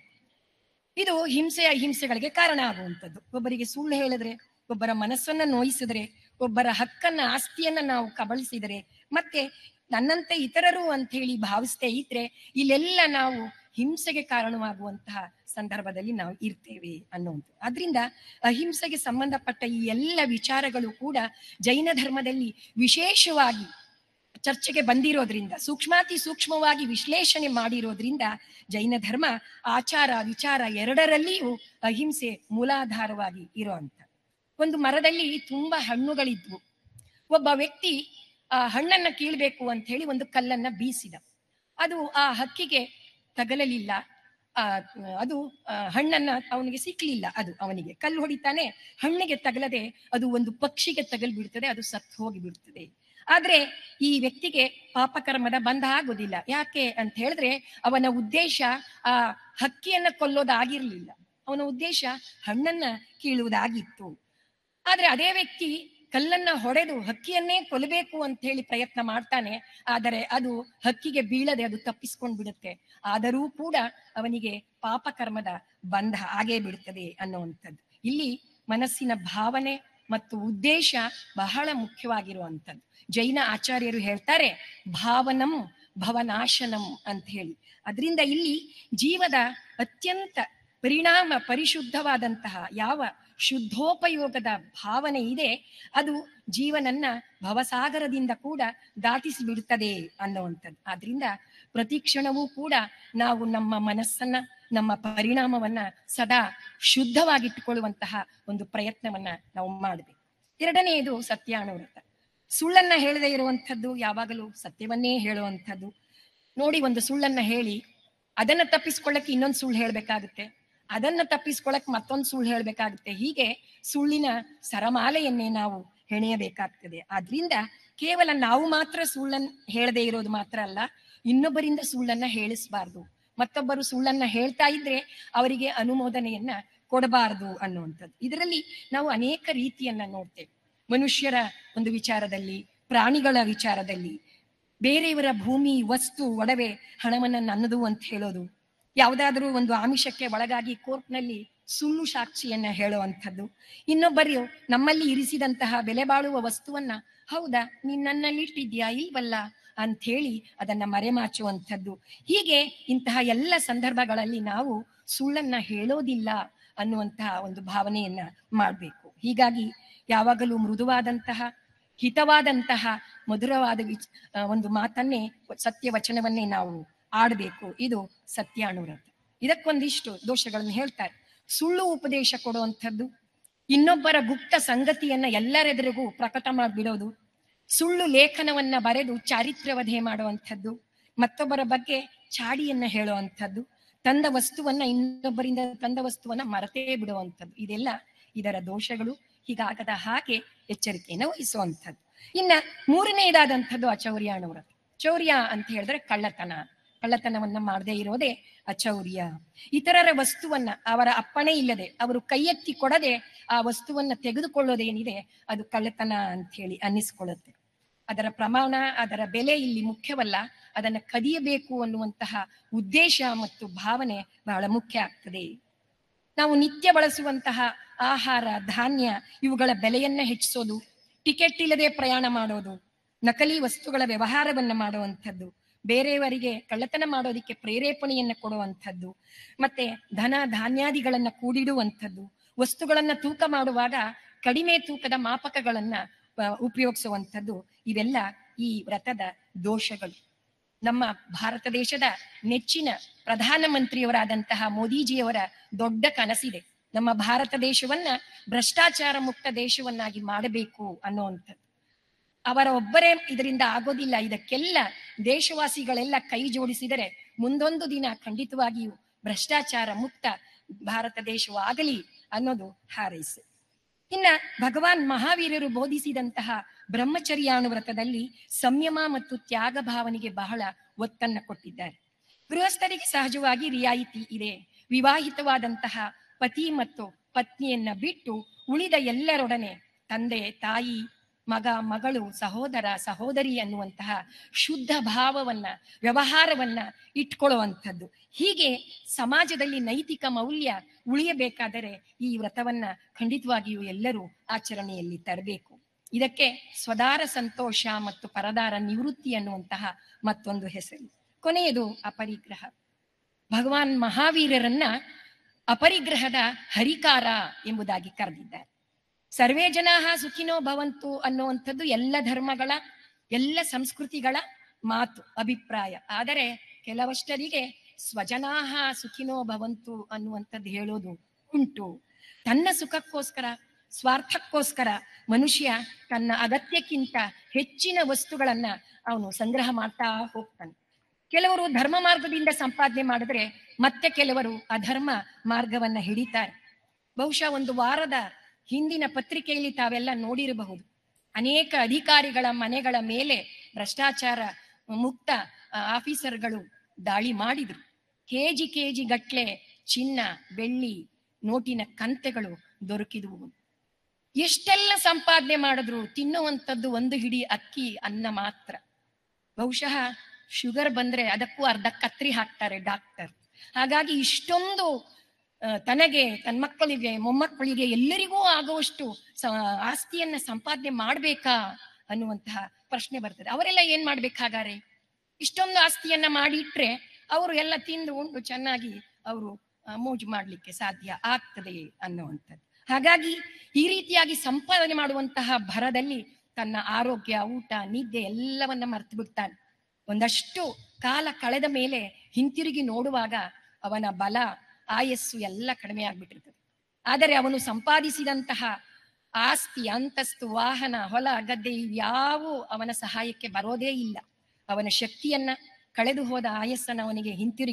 ಇದು ಹಿಂಸೆ ಅಹಿಂಸೆಗಳಿಗೆ ಕಾರಣ ಆಗುವಂಥದ್ದು ಒಬ್ಬರಿಗೆ ಸುಳ್ಳು ಹೇಳಿದ್ರೆ ಒಬ್ಬರ ಮನಸ್ಸನ್ನ ನೋಯಿಸಿದ್ರೆ ಒಬ್ಬರ ಹಕ್ಕನ್ನ ಆಸ್ತಿಯನ್ನ ನಾವು ಕಬಳಿಸಿದರೆ ಮತ್ತೆ ನನ್ನಂತೆ ಇತರರು ಅಂತ ಹೇಳಿ ಭಾವಿಸ್ತೇ ಇದ್ರೆ ಇಲ್ಲೆಲ್ಲ ನಾವು ಹಿಂಸೆಗೆ ಕಾರಣವಾಗುವಂತಹ ಸಂದರ್ಭದಲ್ಲಿ ನಾವು ಇರ್ತೇವೆ ಅನ್ನುವಂಥದ್ದು ಆದ್ರಿಂದ ಅಹಿಂಸೆಗೆ ಸಂಬಂಧಪಟ್ಟ ಈ ಎಲ್ಲ ವಿಚಾರಗಳು ಕೂಡ ಜೈನ ಧರ್ಮದಲ್ಲಿ ವಿಶೇಷವಾಗಿ ಚರ್ಚೆಗೆ ಬಂದಿರೋದ್ರಿಂದ ಸೂಕ್ಷ್ಮಾತಿ ಸೂಕ್ಷ್ಮವಾಗಿ ವಿಶ್ಲೇಷಣೆ ಮಾಡಿರೋದ್ರಿಂದ ಜೈನ ಧರ್ಮ ಆಚಾರ ವಿಚಾರ ಎರಡರಲ್ಲಿಯೂ ಅಹಿಂಸೆ ಮೂಲಾಧಾರವಾಗಿ ಇರುವಂತ ಒಂದು ಮರದಲ್ಲಿ ತುಂಬಾ ಹಣ್ಣುಗಳಿದ್ವು ಒಬ್ಬ ವ್ಯಕ್ತಿ ಆ ಹಣ್ಣನ್ನ ಕೀಳ್ಬೇಕು ಅಂತ ಹೇಳಿ ಒಂದು ಕಲ್ಲನ್ನ ಬೀಸಿದ ಅದು ಆ ಹಕ್ಕಿಗೆ ತಗಲಲಿಲ್ಲ ಆ ಅದು ಆ, ಹಣ್ಣನ್ನ ಅವನಿಗೆ ಸಿಕ್ಲಿಲ್ಲ ಅದು ಅವನಿಗೆ ಕಲ್ಲು ಹೊಡಿತಾನೆ ಹಣ್ಣಿಗೆ ತಗಲದೆ ಅದು ಒಂದು ಪಕ್ಷಿಗೆ ತಗಲ್ ಬಿಡ್ತದೆ ಅದು ಸತ್ತು ಹೋಗಿ ಬಿಡ್ತದೆ ಆದ್ರೆ ಈ ವ್ಯಕ್ತಿಗೆ ಪಾಪಕರ್ಮದ ಬಂಧ ಆಗೋದಿಲ್ಲ ಯಾಕೆ ಅಂತ ಹೇಳಿದ್ರೆ ಅವನ ಉದ್ದೇಶ ಆ ಹಕ್ಕಿಯನ್ನ ಕೊಲ್ಲೋದಾಗಿರ್ಲಿಲ್ಲ ಅವನ ಉದ್ದೇಶ ಹಣ್ಣನ್ನ ಕೀಳುವುದಾಗಿತ್ತು ಆದ್ರೆ ಅದೇ ವ್ಯಕ್ತಿ ಕಲ್ಲನ್ನ ಹೊಡೆದು ಹಕ್ಕಿಯನ್ನೇ ಕೊಲ್ಲಬೇಕು ಅಂತ ಹೇಳಿ ಪ್ರಯತ್ನ ಮಾಡ್ತಾನೆ ಆದರೆ ಅದು ಹಕ್ಕಿಗೆ ಬೀಳದೆ ಅದು ತಪ್ಪಿಸ್ಕೊಂಡ್ ಬಿಡುತ್ತೆ ಆದರೂ ಕೂಡ ಅವನಿಗೆ ಪಾಪಕರ್ಮದ ಬಂಧ ಆಗೇ ಬಿಡುತ್ತದೆ ಅನ್ನುವಂಥದ್ದು ಇಲ್ಲಿ ಮನಸ್ಸಿನ ಭಾವನೆ ಮತ್ತು ಉದ್ದೇಶ ಬಹಳ ಮುಖ್ಯವಾಗಿರುವಂಥದ್ದು ಜೈನ ಆಚಾರ್ಯರು ಹೇಳ್ತಾರೆ ಭಾವನಂ ಭವನಾಶನಂ ಅಂತ ಹೇಳಿ ಅದರಿಂದ ಇಲ್ಲಿ ಜೀವದ ಅತ್ಯಂತ ಪರಿಣಾಮ ಪರಿಶುದ್ಧವಾದಂತಹ ಯಾವ ಶುದ್ಧೋಪಯೋಗದ ಭಾವನೆ ಇದೆ ಅದು ಜೀವನನ್ನ ಭವಸಾಗರದಿಂದ ಕೂಡ ದಾಟಿಸಿ ಬಿಡುತ್ತದೆ ಅನ್ನುವಂಥದ್ದು ಆದ್ರಿಂದ ಪ್ರತಿ ಕ್ಷಣವೂ ಕೂಡ ನಾವು ನಮ್ಮ ಮನಸ್ಸನ್ನ ನಮ್ಮ ಪರಿಣಾಮವನ್ನ ಸದಾ ಶುದ್ಧವಾಗಿಟ್ಟುಕೊಳ್ಳುವಂತಹ ಒಂದು ಪ್ರಯತ್ನವನ್ನ ನಾವು ಮಾಡಬೇಕು ಎರಡನೆಯದು ಸತ್ಯಾನುವ್ರತ ಸುಳ್ಳನ್ನ ಹೇಳದೇ ಇರುವಂಥದ್ದು ಯಾವಾಗಲೂ ಸತ್ಯವನ್ನೇ ಹೇಳುವಂಥದ್ದು ನೋಡಿ ಒಂದು ಸುಳ್ಳನ್ನ ಹೇಳಿ ಅದನ್ನ ತಪ್ಪಿಸ್ಕೊಳ್ಳಕ್ಕೆ ಇನ್ನೊಂದು ಸುಳ್ಳು ಹೇಳ್ಬೇಕಾಗುತ್ತೆ ಅದನ್ನ ತಪ್ಪಿಸ್ಕೊಳ್ಳಕ್ ಮತ್ತೊಂದು ಸುಳ್ಳು ಹೇಳ್ಬೇಕಾಗುತ್ತೆ ಹೀಗೆ ಸುಳ್ಳಿನ ಸರಮಾಲೆಯನ್ನೇ ನಾವು ಹೆಣೆಯಬೇಕಾಗ್ತದೆ ಆದ್ರಿಂದ ಕೇವಲ ನಾವು ಮಾತ್ರ ಸುಳ್ಳನ್ನ ಹೇಳದೇ ಇರೋದು ಮಾತ್ರ ಅಲ್ಲ ಇನ್ನೊಬ್ಬರಿಂದ ಸುಳ್ಳನ್ನ ಹೇಳಿಸಬಾರ್ದು ಮತ್ತೊಬ್ಬರು ಸುಳ್ಳನ್ನ ಹೇಳ್ತಾ ಇದ್ರೆ ಅವರಿಗೆ ಅನುಮೋದನೆಯನ್ನ ಕೊಡಬಾರದು ಅನ್ನುವಂಥದ್ದು ಇದರಲ್ಲಿ ನಾವು ಅನೇಕ ರೀತಿಯನ್ನ ನೋಡ್ತೇವೆ ಮನುಷ್ಯರ ಒಂದು ವಿಚಾರದಲ್ಲಿ ಪ್ರಾಣಿಗಳ ವಿಚಾರದಲ್ಲಿ ಬೇರೆಯವರ ಭೂಮಿ ವಸ್ತು ಒಡವೆ ಹಣವನ್ನ ನನ್ನದು ಅಂತ ಹೇಳೋದು ಯಾವುದಾದ್ರೂ ಒಂದು ಆಮಿಷಕ್ಕೆ ಒಳಗಾಗಿ ಕೋರ್ಟ್ನಲ್ಲಿ ಸುಳ್ಳು ಸಾಕ್ಷಿಯನ್ನ ಹೇಳುವಂಥದ್ದು ಇನ್ನೊಬ್ಬರು ನಮ್ಮಲ್ಲಿ ಇರಿಸಿದಂತಹ ಬೆಲೆ ಬಾಳುವ ವಸ್ತುವನ್ನ ಹೌದಾ ನೀನ್ ನನ್ನಲ್ಲಿ ಇಟ್ಟಿದ್ಯಾ ಇಲ್ವಲ್ಲ ಅಂತ ಹೇಳಿ ಅದನ್ನ ಮರೆಮಾಚುವಂಥದ್ದು ಹೀಗೆ ಇಂತಹ ಎಲ್ಲ ಸಂದರ್ಭಗಳಲ್ಲಿ ನಾವು ಸುಳ್ಳನ್ನ ಹೇಳೋದಿಲ್ಲ ಅನ್ನುವಂತಹ ಒಂದು ಭಾವನೆಯನ್ನ ಮಾಡಬೇಕು ಹೀಗಾಗಿ ಯಾವಾಗಲೂ ಮೃದುವಾದಂತಹ ಹಿತವಾದಂತಹ ಮಧುರವಾದ ವಿಚ್ ಆ, ಒಂದು ಮಾತನ್ನೇ ಸತ್ಯ ವಚನವನ್ನೇ ನಾವು ಆಡಬೇಕು ಇದು ಸತ್ಯಾನುರತ ಇದಕ್ಕೊಂದಿಷ್ಟು ದೋಷಗಳನ್ನು ಹೇಳ್ತಾರೆ ಸುಳ್ಳು ಉಪದೇಶ ಕೊಡುವಂಥದ್ದು ಇನ್ನೊಬ್ಬರ ಗುಪ್ತ ಸಂಗತಿಯನ್ನ ಎಲ್ಲರೆದುರಿಗೂ ಪ್ರಕಟ ಮಾಡಿಬಿಡೋದು ಸುಳ್ಳು ಲೇಖನವನ್ನ ಬರೆದು ಚಾರಿತ್ರ್ಯವಧೆ ಮಾಡುವಂಥದ್ದು ಮತ್ತೊಬ್ಬರ ಬಗ್ಗೆ ಚಾಡಿಯನ್ನ ಹೇಳುವಂಥದ್ದು ತಂದ ವಸ್ತುವನ್ನ ಇನ್ನೊಬ್ಬರಿಂದ ತಂದ ವಸ್ತುವನ್ನ ಮರೆತೇ ಬಿಡುವಂಥದ್ದು ಇದೆಲ್ಲ ಇದರ ದೋಷಗಳು ಹೀಗಾಗದ ಹಾಗೆ ಎಚ್ಚರಿಕೆಯನ್ನು ವಹಿಸುವಂಥದ್ದು ಇನ್ನ ಮೂರನೆಯದಾದಂಥದ್ದು ಅಚೌರ್ಯಾನುವ್ರತ ಚೌರ್ಯ ಅಂತ ಹೇಳಿದ್ರೆ ಕಳ್ಳತನ ಕಳ್ಳತನವನ್ನ ಮಾಡದೇ ಇರೋದೇ ಅಚೌರ್ಯ ಇತರರ ವಸ್ತುವನ್ನ ಅವರ ಅಪ್ಪಣೆ ಇಲ್ಲದೆ ಅವರು ಕೈ ಎತ್ತಿ ಕೊಡದೆ ಆ ವಸ್ತುವನ್ನ ತೆಗೆದುಕೊಳ್ಳೋದೇನಿದೆ ಅದು ಕಳ್ಳತನ ಅಂತ ಹೇಳಿ ಅನ್ನಿಸ್ಕೊಳ್ಳುತ್ತೆ ಅದರ ಪ್ರಮಾಣ ಅದರ ಬೆಲೆ ಇಲ್ಲಿ ಮುಖ್ಯವಲ್ಲ ಅದನ್ನ ಕದಿಯಬೇಕು ಅನ್ನುವಂತಹ ಉದ್ದೇಶ ಮತ್ತು ಭಾವನೆ ಬಹಳ ಮುಖ್ಯ ಆಗ್ತದೆ ನಾವು ನಿತ್ಯ ಬಳಸುವಂತಹ ಆಹಾರ ಧಾನ್ಯ ಇವುಗಳ ಬೆಲೆಯನ್ನ ಹೆಚ್ಚಿಸೋದು ಟಿಕೆಟ್ ಇಲ್ಲದೆ ಪ್ರಯಾಣ ಮಾಡೋದು ನಕಲಿ ವಸ್ತುಗಳ ವ್ಯವಹಾರವನ್ನ ಮಾಡುವಂಥದ್ದು ಬೇರೆಯವರಿಗೆ ಕಳ್ಳತನ ಮಾಡೋದಿಕ್ಕೆ ಪ್ರೇರೇಪಣೆಯನ್ನ ಕೊಡುವಂಥದ್ದು ಮತ್ತೆ ಧನ ಧಾನ್ಯಾದಿಗಳನ್ನ ಕೂಡಿಡುವಂಥದ್ದು ವಸ್ತುಗಳನ್ನ ತೂಕ ಮಾಡುವಾಗ ಕಡಿಮೆ ತೂಕದ ಮಾಪಕಗಳನ್ನ ಆ, ಉಪಯೋಗಿಸುವಂಥದ್ದು ಇವೆಲ್ಲ ಈ ವ್ರತದ ದೋಷಗಳು ನಮ್ಮ ಭಾರತ ದೇಶದ ನೆಚ್ಚಿನ ಪ್ರಧಾನಮಂತ್ರಿಯವರಾದಂತಹ ಮೋದಿಜಿಯವರ ದೊಡ್ಡ ಕನಸಿದೆ ನಮ್ಮ ಭಾರತ ದೇಶವನ್ನ ಭ್ರಷ್ಟಾಚಾರ ಮುಕ್ತ ದೇಶವನ್ನಾಗಿ ಮಾಡಬೇಕು ಅನ್ನುವಂಥದ್ದು ಅವರ ಒಬ್ಬರೇ ಇದರಿಂದ ಆಗೋದಿಲ್ಲ ಇದಕ್ಕೆಲ್ಲ ದೇಶವಾಸಿಗಳೆಲ್ಲ ಕೈ ಜೋಡಿಸಿದರೆ ಮುಂದೊಂದು ದಿನ ಖಂಡಿತವಾಗಿಯೂ ಭ್ರಷ್ಟಾಚಾರ ಮುಕ್ತ ಭಾರತ ದೇಶವಾಗಲಿ ಅನ್ನೋದು ಹಾರೈಸು ಇನ್ನ ಭಗವಾನ್ ಮಹಾವೀರರು ಬೋಧಿಸಿದಂತಹ ಬ್ರಹ್ಮಚರ್ಯಾನುವ್ರತದಲ್ಲಿ ಸಂಯಮ ಮತ್ತು ತ್ಯಾಗ ಭಾವನೆಗೆ ಬಹಳ ಒತ್ತನ್ನ ಕೊಟ್ಟಿದ್ದಾರೆ ಗೃಹಸ್ಥರಿಗೆ ಸಹಜವಾಗಿ ರಿಯಾಯಿತಿ ಇದೆ ವಿವಾಹಿತವಾದಂತಹ ಪತಿ ಮತ್ತು ಪತ್ನಿಯನ್ನ ಬಿಟ್ಟು ಉಳಿದ ಎಲ್ಲರೊಡನೆ ತಂದೆ ತಾಯಿ ಮಗ ಮಗಳು ಸಹೋದರ ಸಹೋದರಿ ಅನ್ನುವಂತಹ ಶುದ್ಧ ಭಾವವನ್ನ ವ್ಯವಹಾರವನ್ನ ಇಟ್ಕೊಳ್ಳುವಂಥದ್ದು ಹೀಗೆ ಸಮಾಜದಲ್ಲಿ ನೈತಿಕ ಮೌಲ್ಯ ಉಳಿಯಬೇಕಾದರೆ ಈ ವ್ರತವನ್ನ ಖಂಡಿತವಾಗಿಯೂ ಎಲ್ಲರೂ ಆಚರಣೆಯಲ್ಲಿ ತರಬೇಕು ಇದಕ್ಕೆ ಸ್ವದಾರ ಸಂತೋಷ ಮತ್ತು ಪರದಾರ ನಿವೃತ್ತಿ ಅನ್ನುವಂತಹ ಮತ್ತೊಂದು ಹೆಸರು ಕೊನೆಯದು ಅಪರಿಗ್ರಹ ಭಗವಾನ್ ಮಹಾವೀರರನ್ನ ಅಪರಿಗ್ರಹದ ಹರಿಕಾರ ಎಂಬುದಾಗಿ ಕರೆದಿದ್ದಾರೆ ಸರ್ವೇ ಜನಾಹ ಸುಖಿನೋ ಭವಂತು ಅನ್ನುವಂಥದ್ದು ಎಲ್ಲ ಧರ್ಮಗಳ ಎಲ್ಲ ಸಂಸ್ಕೃತಿಗಳ ಮಾತು ಅಭಿಪ್ರಾಯ ಆದರೆ ಕೆಲವಷ್ಟರಿಗೆ ಸ್ವಜನಾಹ ಸುಖಿನೋ ಭವಂತು ಅನ್ನುವಂಥದ್ದು ಹೇಳೋದು ಉಂಟು ತನ್ನ ಸುಖಕ್ಕೋಸ್ಕರ ಸ್ವಾರ್ಥಕ್ಕೋಸ್ಕರ ಮನುಷ್ಯ ತನ್ನ ಅಗತ್ಯಕ್ಕಿಂತ ಹೆಚ್ಚಿನ ವಸ್ತುಗಳನ್ನ ಅವನು ಸಂಗ್ರಹ ಮಾಡ್ತಾ ಹೋಗ್ತಾನೆ ಕೆಲವರು ಧರ್ಮ ಮಾರ್ಗದಿಂದ ಸಂಪಾದನೆ ಮಾಡಿದ್ರೆ ಮತ್ತೆ ಕೆಲವರು ಅಧರ್ಮ ಮಾರ್ಗವನ್ನ ಹಿಡಿತಾರೆ ಬಹುಶಃ ಒಂದು ವಾರದ ಹಿಂದಿನ ಪತ್ರಿಕೆಯಲ್ಲಿ ತಾವೆಲ್ಲ ನೋಡಿರಬಹುದು ಅನೇಕ ಅಧಿಕಾರಿಗಳ ಮನೆಗಳ ಮೇಲೆ ಭ್ರಷ್ಟಾಚಾರ ಮುಕ್ತ ಆ, ಆಫೀಸರ್ಗಳು ದಾಳಿ ಮಾಡಿದ್ರು ಕೆಜಿ ಕೆಜಿ ಗಟ್ಲೆ ಚಿನ್ನ ಬೆಳ್ಳಿ ನೋಟಿನ ಕಂತೆಗಳು ದೊರಕಿದುವು ಎಷ್ಟೆಲ್ಲ ಸಂಪಾದನೆ ಮಾಡಿದ್ರು ತಿನ್ನುವಂಥದ್ದು ಒಂದು ಹಿಡಿ ಅಕ್ಕಿ ಅನ್ನ ಮಾತ್ರ ಬಹುಶಃ ಶುಗರ್ ಬಂದ್ರೆ ಅದಕ್ಕೂ ಅರ್ಧ ಕತ್ರಿ ಹಾಕ್ತಾರೆ ಡಾಕ್ಟರ್ ಹಾಗಾಗಿ ಇಷ್ಟೊಂದು ಆ, ತನಗೆ ತನ್ನ ಮಕ್ಕಳಿಗೆ ಮೊಮ್ಮಕ್ಕಳಿಗೆ ಎಲ್ಲರಿಗೂ ಆಗುವಷ್ಟು ಸ- ಆಸ್ತಿಯನ್ನ ಸಂಪಾದನೆ ಮಾಡ್ಬೇಕಾ ಅನ್ನುವಂತಹ ಪ್ರಶ್ನೆ ಬರ್ತದೆ ಅವರೆಲ್ಲ ಏನ್ ಮಾಡ್ಬೇಕಾಗಾರೆ ಇಷ್ಟೊಂದು ಆಸ್ತಿಯನ್ನ ಮಾಡಿಟ್ರೆ ಅವರು ಎಲ್ಲ ತಿಂದು ಉಂಡು ಚೆನ್ನಾಗಿ ಅವರು ಮೋಜು ಮಾಡ್ಲಿಕ್ಕೆ ಸಾಧ್ಯ ಆಗ್ತದೆ ಅನ್ನುವಂಥದ್ದು ಹಾಗಾಗಿ ಈ ರೀತಿಯಾಗಿ ಸಂಪಾದನೆ ಮಾಡುವಂತಹ ಭರದಲ್ಲಿ ತನ್ನ ಆರೋಗ್ಯ ಊಟ ನಿದ್ದೆ ಎಲ್ಲವನ್ನ ಮರ್ತು ಬಿಡ್ತಾನೆ ಒಂದಷ್ಟು ಕಾಲ ಕಳೆದ ಮೇಲೆ ಹಿಂತಿರುಗಿ ನೋಡುವಾಗ ಅವನ ಬಲ ಆಯಸ್ಸು ಎಲ್ಲ ಕಡಿಮೆ ಆಗ್ಬಿಟ್ಟಿರ್ತದೆ ಆದರೆ ಅವನು ಸಂಪಾದಿಸಿದಂತಹ ಆಸ್ತಿ ಅಂತಸ್ತು ವಾಹನ ಹೊಲ ಗದ್ದೆ ಇವ್ಯಾವು ಅವನ ಸಹಾಯಕ್ಕೆ ಬರೋದೇ ಇಲ್ಲ ಅವನ ಶಕ್ತಿಯನ್ನ ಕಳೆದು ಹೋದ ಆಯಸ್ಸನ್ನ ಅವನಿಗೆ ಹಿಂತಿರುಗಿ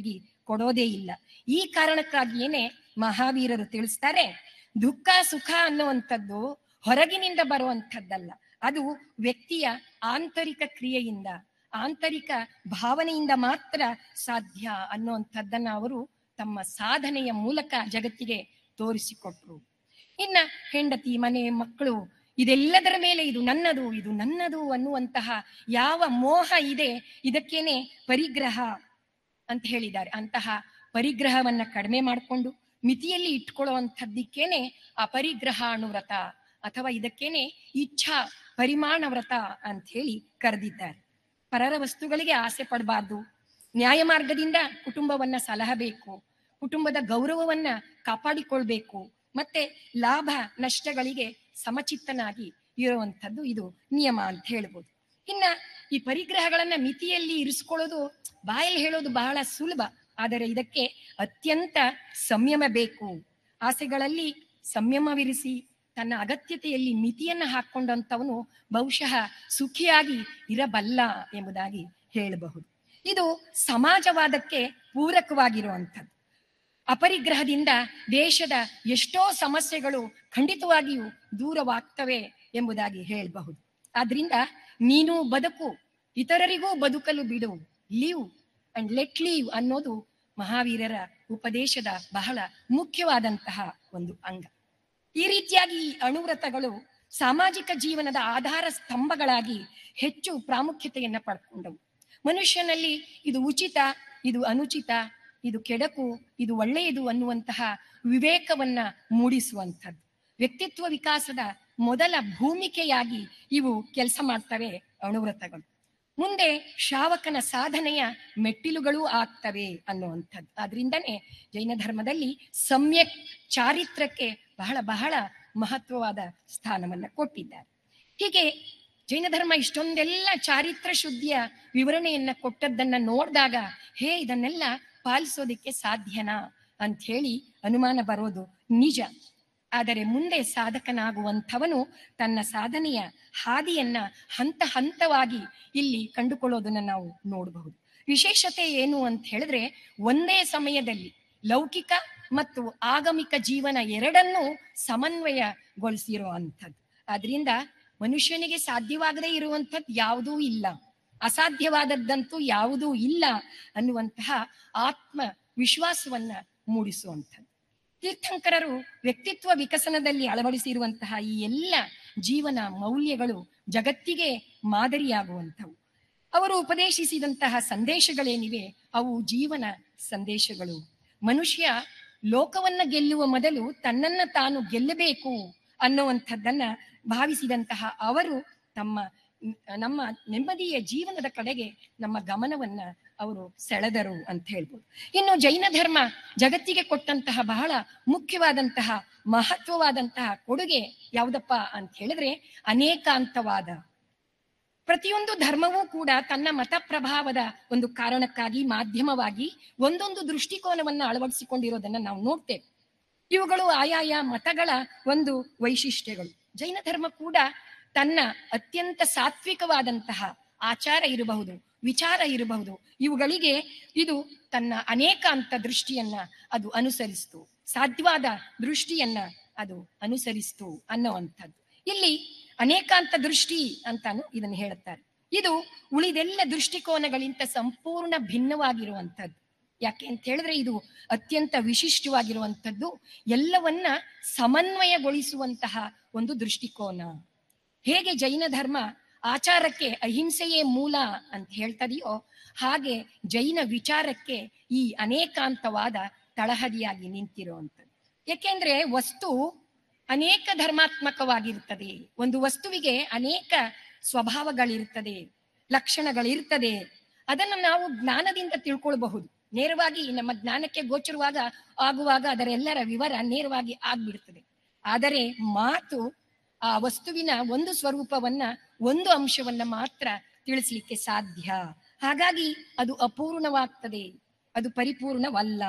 ಕೊಡೋದೇ ಇಲ್ಲ ಈ ಕಾರಣಕ್ಕಾಗಿಯೇನೆ ಮಹಾವೀರರು ತಿಳಿಸ್ತಾರೆ ದುಃಖ ಸುಖ ಅನ್ನುವಂಥದ್ದು ಹೊರಗಿನಿಂದ ಬರುವಂಥದ್ದಲ್ಲ ಅದು ವ್ಯಕ್ತಿಯ ಆಂತರಿಕ ಕ್ರಿಯೆಯಿಂದ ಆಂತರಿಕ ಭಾವನೆಯಿಂದ ಮಾತ್ರ ಸಾಧ್ಯ ಅನ್ನುವಂಥದ್ದನ್ನ ಅವರು ತಮ್ಮ ಸಾಧನೆಯ ಮೂಲಕ ಜಗತ್ತಿಗೆ ತೋರಿಸಿಕೊಟ್ರು ಇನ್ನ ಹೆಂಡತಿ ಮನೆ ಮಕ್ಕಳು ಇದೆಲ್ಲದರ ಮೇಲೆ ಇದು ನನ್ನದು ಇದು ನನ್ನದು ಅನ್ನುವಂತಹ ಯಾವ ಮೋಹ ಇದೆ ಇದಕ್ಕೇನೆ ಪರಿಗ್ರಹ ಅಂತ ಹೇಳಿದ್ದಾರೆ ಅಂತಹ ಪರಿಗ್ರಹವನ್ನ ಕಡಿಮೆ ಮಾಡಿಕೊಂಡು ಮಿತಿಯಲ್ಲಿ ಇಟ್ಕೊಳ್ಳುವಂಥದ್ದಕ್ಕೇನೆ ಅಪರಿಗ್ರಹಾಣು ವ್ರತ ಅಥವಾ ಇದಕ್ಕೇನೆ ಇಚ್ಛಾ ಪರಿಮಾಣ ವ್ರತ ಅಂತ ಹೇಳಿ ಕರೆದಿದ್ದಾರೆ ಪರರ ವಸ್ತುಗಳಿಗೆ ಆಸೆ ಪಡಬಾರ್ದು ನ್ಯಾಯ ಮಾರ್ಗದಿಂದ ಕುಟುಂಬವನ್ನ ಸಲಹಬೇಕು ಕುಟುಂಬದ ಗೌರವವನ್ನ ಕಾಪಾಡಿಕೊಳ್ಬೇಕು ಮತ್ತೆ ಲಾಭ ನಷ್ಟಗಳಿಗೆ ಸಮಚಿತ್ತನಾಗಿ ಇರುವಂತದ್ದು ಇದು ನಿಯಮ ಅಂತ ಹೇಳ್ಬೋದು ಇನ್ನ ಈ ಪರಿಗ್ರಹಗಳನ್ನ ಮಿತಿಯಲ್ಲಿ ಇರಿಸ್ಕೊಳ್ಳೋದು ಬಾಯಲ್ಲಿ ಹೇಳೋದು ಬಹಳ ಸುಲಭ ಆದರೆ ಇದಕ್ಕೆ ಅತ್ಯಂತ ಸಂಯಮ ಬೇಕು ಆಸೆಗಳಲ್ಲಿ ಸಂಯಮವಿರಿಸಿ ತನ್ನ ಅಗತ್ಯತೆಯಲ್ಲಿ ಮಿತಿಯನ್ನ ಹಾಕೊಂಡಂತವನು ಬಹುಶಃ ಸುಖಿಯಾಗಿ ಇರಬಲ್ಲ ಎಂಬುದಾಗಿ ಹೇಳಬಹುದು ಇದು ಸಮಾಜವಾದಕ್ಕೆ ಪೂರಕವಾಗಿರುವಂಥದ್ದು ಅಪರಿಗ್ರಹದಿಂದ ದೇಶದ ಎಷ್ಟೋ ಸಮಸ್ಯೆಗಳು ಖಂಡಿತವಾಗಿಯೂ ದೂರವಾಗ್ತವೆ ಎಂಬುದಾಗಿ ಹೇಳಬಹುದು ಆದ್ರಿಂದ ನೀನು ಬದುಕು ಇತರರಿಗೂ ಬದುಕಲು ಬಿಡು ಲೀವ್ ಅಂಡ್ ಲೆಟ್ ಲೀವ್ ಅನ್ನೋದು ಮಹಾವೀರರ ಉಪದೇಶದ ಬಹಳ ಮುಖ್ಯವಾದಂತಹ ಒಂದು ಅಂಗ ಈ ರೀತಿಯಾಗಿ ಈ ಅಣುವ್ರತಗಳು ಸಾಮಾಜಿಕ ಜೀವನದ ಆಧಾರ ಸ್ತಂಭಗಳಾಗಿ ಹೆಚ್ಚು ಪ್ರಾಮುಖ್ಯತೆಯನ್ನ ಪಡ್ಕೊಂಡವು ಮನುಷ್ಯನಲ್ಲಿ ಇದು ಉಚಿತ ಇದು ಅನುಚಿತ ಇದು ಕೆಡಕು ಇದು ಒಳ್ಳೆಯದು ಅನ್ನುವಂತಹ ವಿವೇಕವನ್ನ ಮೂಡಿಸುವಂಥದ್ದು ವ್ಯಕ್ತಿತ್ವ ವಿಕಾಸದ ಮೊದಲ ಭೂಮಿಕೆಯಾಗಿ ಇವು ಕೆಲಸ ಮಾಡ್ತವೆ ಅಣುವ್ರತಗಳು ಮುಂದೆ ಶ್ರಾವಕನ ಸಾಧನೆಯ ಮೆಟ್ಟಿಲುಗಳೂ ಆಗ್ತವೆ ಅನ್ನುವಂಥದ್ದು ಆದ್ರಿಂದನೇ ಜೈನ ಧರ್ಮದಲ್ಲಿ ಸಮ್ಯಕ್ ಚಾರಿತ್ರಕ್ಕೆ ಬಹಳ ಬಹಳ ಮಹತ್ವವಾದ ಸ್ಥಾನವನ್ನ ಕೊಟ್ಟಿದ್ದಾರೆ ಹೀಗೆ ಜೈನ ಧರ್ಮ ಇಷ್ಟೊಂದೆಲ್ಲ ಚಾರಿತ್ರ ಶುದ್ಧಿಯ ವಿವರಣೆಯನ್ನ ಕೊಟ್ಟದ್ದನ್ನ ನೋಡಿದಾಗ ಹೇ ಇದನ್ನೆಲ್ಲ ಪಾಲಿಸೋದಿಕ್ಕೆ ಸಾಧ್ಯನಾ ಅಂತ ಹೇಳಿ ಅನುಮಾನ ಬರೋದು ನಿಜ ಆದರೆ ಮುಂದೆ ಸಾಧಕನಾಗುವಂಥವನು ತನ್ನ ಸಾಧನೆಯ ಹಾದಿಯನ್ನ ಹಂತ ಹಂತವಾಗಿ ಇಲ್ಲಿ ಕಂಡುಕೊಳ್ಳೋದನ್ನ ನಾವು ನೋಡಬಹುದು ವಿಶೇಷತೆ ಏನು ಅಂತ ಹೇಳಿದ್ರೆ ಒಂದೇ ಸಮಯದಲ್ಲಿ ಲೌಕಿಕ ಮತ್ತು ಆಗಮಿಕ ಜೀವನ ಎರಡನ್ನೂ ಸಮನ್ವಯಗೊಳಿಸಿರೋ ಅಂಥದ್ದು ಆದ್ರಿಂದ ಮನುಷ್ಯನಿಗೆ ಸಾಧ್ಯವಾಗದೇ ಇರುವಂಥದ್ದು ಯಾವುದೂ ಇಲ್ಲ ಅಸಾಧ್ಯವಾದದ್ದಂತೂ ಯಾವುದೂ ಇಲ್ಲ ಅನ್ನುವಂತಹ ಆತ್ಮ ವಿಶ್ವಾಸವನ್ನ ಮೂಡಿಸುವಂಥದ್ದು ತೀರ್ಥಂಕರರು ವ್ಯಕ್ತಿತ್ವ ವಿಕಸನದಲ್ಲಿ ಅಳವಡಿಸಿರುವಂತಹ ಈ ಎಲ್ಲ ಜೀವನ ಮೌಲ್ಯಗಳು ಜಗತ್ತಿಗೆ ಮಾದರಿಯಾಗುವಂಥವು ಅವರು ಉಪದೇಶಿಸಿದಂತಹ ಸಂದೇಶಗಳೇನಿವೆ ಅವು ಜೀವನ ಸಂದೇಶಗಳು ಮನುಷ್ಯ ಲೋಕವನ್ನ ಗೆಲ್ಲುವ ಮೊದಲು ತನ್ನನ್ನ ತಾನು ಗೆಲ್ಲಬೇಕು ಅನ್ನುವಂಥದ್ದನ್ನ ಭಾವಿಸಿದಂತಹ ಅವರು ತಮ್ಮ ನಮ್ಮ ನೆಮ್ಮದಿಯ ಜೀವನದ ಕಡೆಗೆ ನಮ್ಮ ಗಮನವನ್ನ ಅವರು ಸೆಳೆದರು ಅಂತ ಹೇಳ್ಬೋದು ಇನ್ನು ಜೈನ ಧರ್ಮ ಜಗತ್ತಿಗೆ ಕೊಟ್ಟಂತಹ ಬಹಳ ಮುಖ್ಯವಾದಂತಹ ಮಹತ್ವವಾದಂತಹ ಕೊಡುಗೆ ಯಾವುದಪ್ಪ ಅಂತ ಹೇಳಿದ್ರೆ ಅನೇಕಾಂತವಾದ ಪ್ರತಿಯೊಂದು ಧರ್ಮವೂ ಕೂಡ ತನ್ನ ಮತ ಪ್ರಭಾವದ ಒಂದು ಕಾರಣಕ್ಕಾಗಿ ಮಾಧ್ಯಮವಾಗಿ ಒಂದೊಂದು ದೃಷ್ಟಿಕೋನವನ್ನ ಅಳವಡಿಸಿಕೊಂಡಿರೋದನ್ನ ನಾವು ನೋಡ್ತೇವೆ ಇವುಗಳು ಆಯಾಯ ಮತಗಳ ಒಂದು ವೈಶಿಷ್ಟ್ಯಗಳು ಜೈನ ಧರ್ಮ ಕೂಡ ತನ್ನ ಅತ್ಯಂತ ಸಾತ್ವಿಕವಾದಂತಹ ಆಚಾರ ಇರಬಹುದು ವಿಚಾರ ಇರಬಹುದು ಇವುಗಳಿಗೆ ಇದು ತನ್ನ ಅನೇಕಾಂತ ದೃಷ್ಟಿಯನ್ನ ಅದು ಅನುಸರಿಸ್ತು ಸಾಧ್ಯವಾದ ದೃಷ್ಟಿಯನ್ನ ಅದು ಅನುಸರಿಸ್ತು ಅನ್ನುವಂಥದ್ದು ಇಲ್ಲಿ ಅನೇಕಾಂತ ದೃಷ್ಟಿ ಅಂತಾನು ಇದನ್ನು ಹೇಳುತ್ತಾರೆ ಇದು ಉಳಿದೆಲ್ಲ ದೃಷ್ಟಿಕೋನಗಳಿಂದ ಸಂಪೂರ್ಣ ಭಿನ್ನವಾಗಿರುವಂಥದ್ದು ಯಾಕೆ ಅಂತ ಹೇಳಿದ್ರೆ ಇದು ಅತ್ಯಂತ ವಿಶಿಷ್ಟವಾಗಿರುವಂಥದ್ದು ಎಲ್ಲವನ್ನ ಸಮನ್ವಯಗೊಳಿಸುವಂತಹ ಒಂದು ದೃಷ್ಟಿಕೋನ ಹೇಗೆ ಜೈನ ಧರ್ಮ ಆಚಾರಕ್ಕೆ ಅಹಿಂಸೆಯೇ ಮೂಲ ಅಂತ ಹೇಳ್ತದೆಯೋ ಹಾಗೆ ಜೈನ ವಿಚಾರಕ್ಕೆ ಈ ಅನೇಕಾಂತವಾದ ತಳಹದಿಯಾಗಿ ನಿಂತಿರುವಂಥದ್ದು ಯಾಕೆಂದ್ರೆ ವಸ್ತು ಅನೇಕ ಧರ್ಮಾತ್ಮಕವಾಗಿರ್ತದೆ ಒಂದು ವಸ್ತುವಿಗೆ ಅನೇಕ ಸ್ವಭಾವಗಳಿರ್ತದೆ ಲಕ್ಷಣಗಳಿರ್ತದೆ ಅದನ್ನು ನಾವು ಜ್ಞಾನದಿಂದ ತಿಳ್ಕೊಳ್ಬಹುದು ನೇರವಾಗಿ ನಮ್ಮ ಜ್ಞಾನಕ್ಕೆ ಗೋಚರವಾಗ ಆಗುವಾಗ ಅದರ ಎಲ್ಲರ ವಿವರ ನೇರವಾಗಿ ಆಗ್ಬಿಡ್ತದೆ ಆದರೆ ಮಾತು ಆ ವಸ್ತುವಿನ ಒಂದು ಸ್ವರೂಪವನ್ನ ಒಂದು ಅಂಶವನ್ನ ಮಾತ್ರ ತಿಳಿಸ್ಲಿಕ್ಕೆ ಸಾಧ್ಯ ಹಾಗಾಗಿ ಅದು ಅಪೂರ್ಣವಾಗ್ತದೆ ಅದು ಪರಿಪೂರ್ಣವಲ್ಲ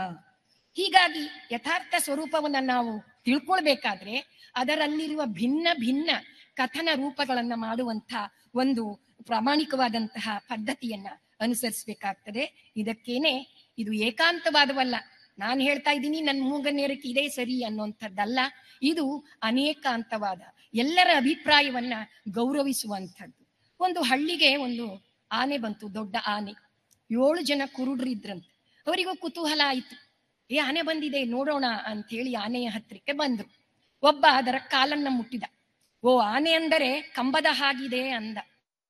ಹೀಗಾಗಿ ಯಥಾರ್ಥ ಸ್ವರೂಪವನ್ನ ನಾವು ತಿಳ್ಕೊಳ್ಬೇಕಾದ್ರೆ ಅದರಲ್ಲಿರುವ ಭಿನ್ನ ಭಿನ್ನ ಕಥನ ರೂಪಗಳನ್ನ ಮಾಡುವಂತ ಒಂದು ಪ್ರಾಮಾಣಿಕವಾದಂತಹ ಪದ್ಧತಿಯನ್ನ ಅನುಸರಿಸಬೇಕಾಗ್ತದೆ ಇದಕ್ಕೇನೆ ಇದು ಏಕಾಂತವಾದವಲ್ಲ ನಾನು ಹೇಳ್ತಾ ಇದ್ದೀನಿ ನನ್ನ ಮೂಗನೇರಕ್ಕೆ ಇದೇ ಸರಿ ಅನ್ನುವಂಥದ್ದಲ್ಲ ಇದು ಅನೇಕಾಂತವಾದ ಎಲ್ಲರ ಅಭಿಪ್ರಾಯವನ್ನ ಗೌರವಿಸುವಂಥದ್ದು ಒಂದು ಹಳ್ಳಿಗೆ ಒಂದು ಆನೆ ಬಂತು ದೊಡ್ಡ ಆನೆ ಏಳು ಜನ ಕುರುಡ್ರಿದ್ರಂತೆ ಅವರಿಗೂ ಕುತೂಹಲ ಆಯ್ತು ಏ ಆನೆ ಬಂದಿದೆ ನೋಡೋಣ ಅಂತ ಹೇಳಿ ಆನೆಯ ಹತ್ತಿರಕ್ಕೆ ಬಂದ್ರು ಒಬ್ಬ ಅದರ ಕಾಲನ್ನ ಮುಟ್ಟಿದ ಓ ಆನೆ ಅಂದರೆ ಕಂಬದ ಹಾಗಿದೆ ಅಂದ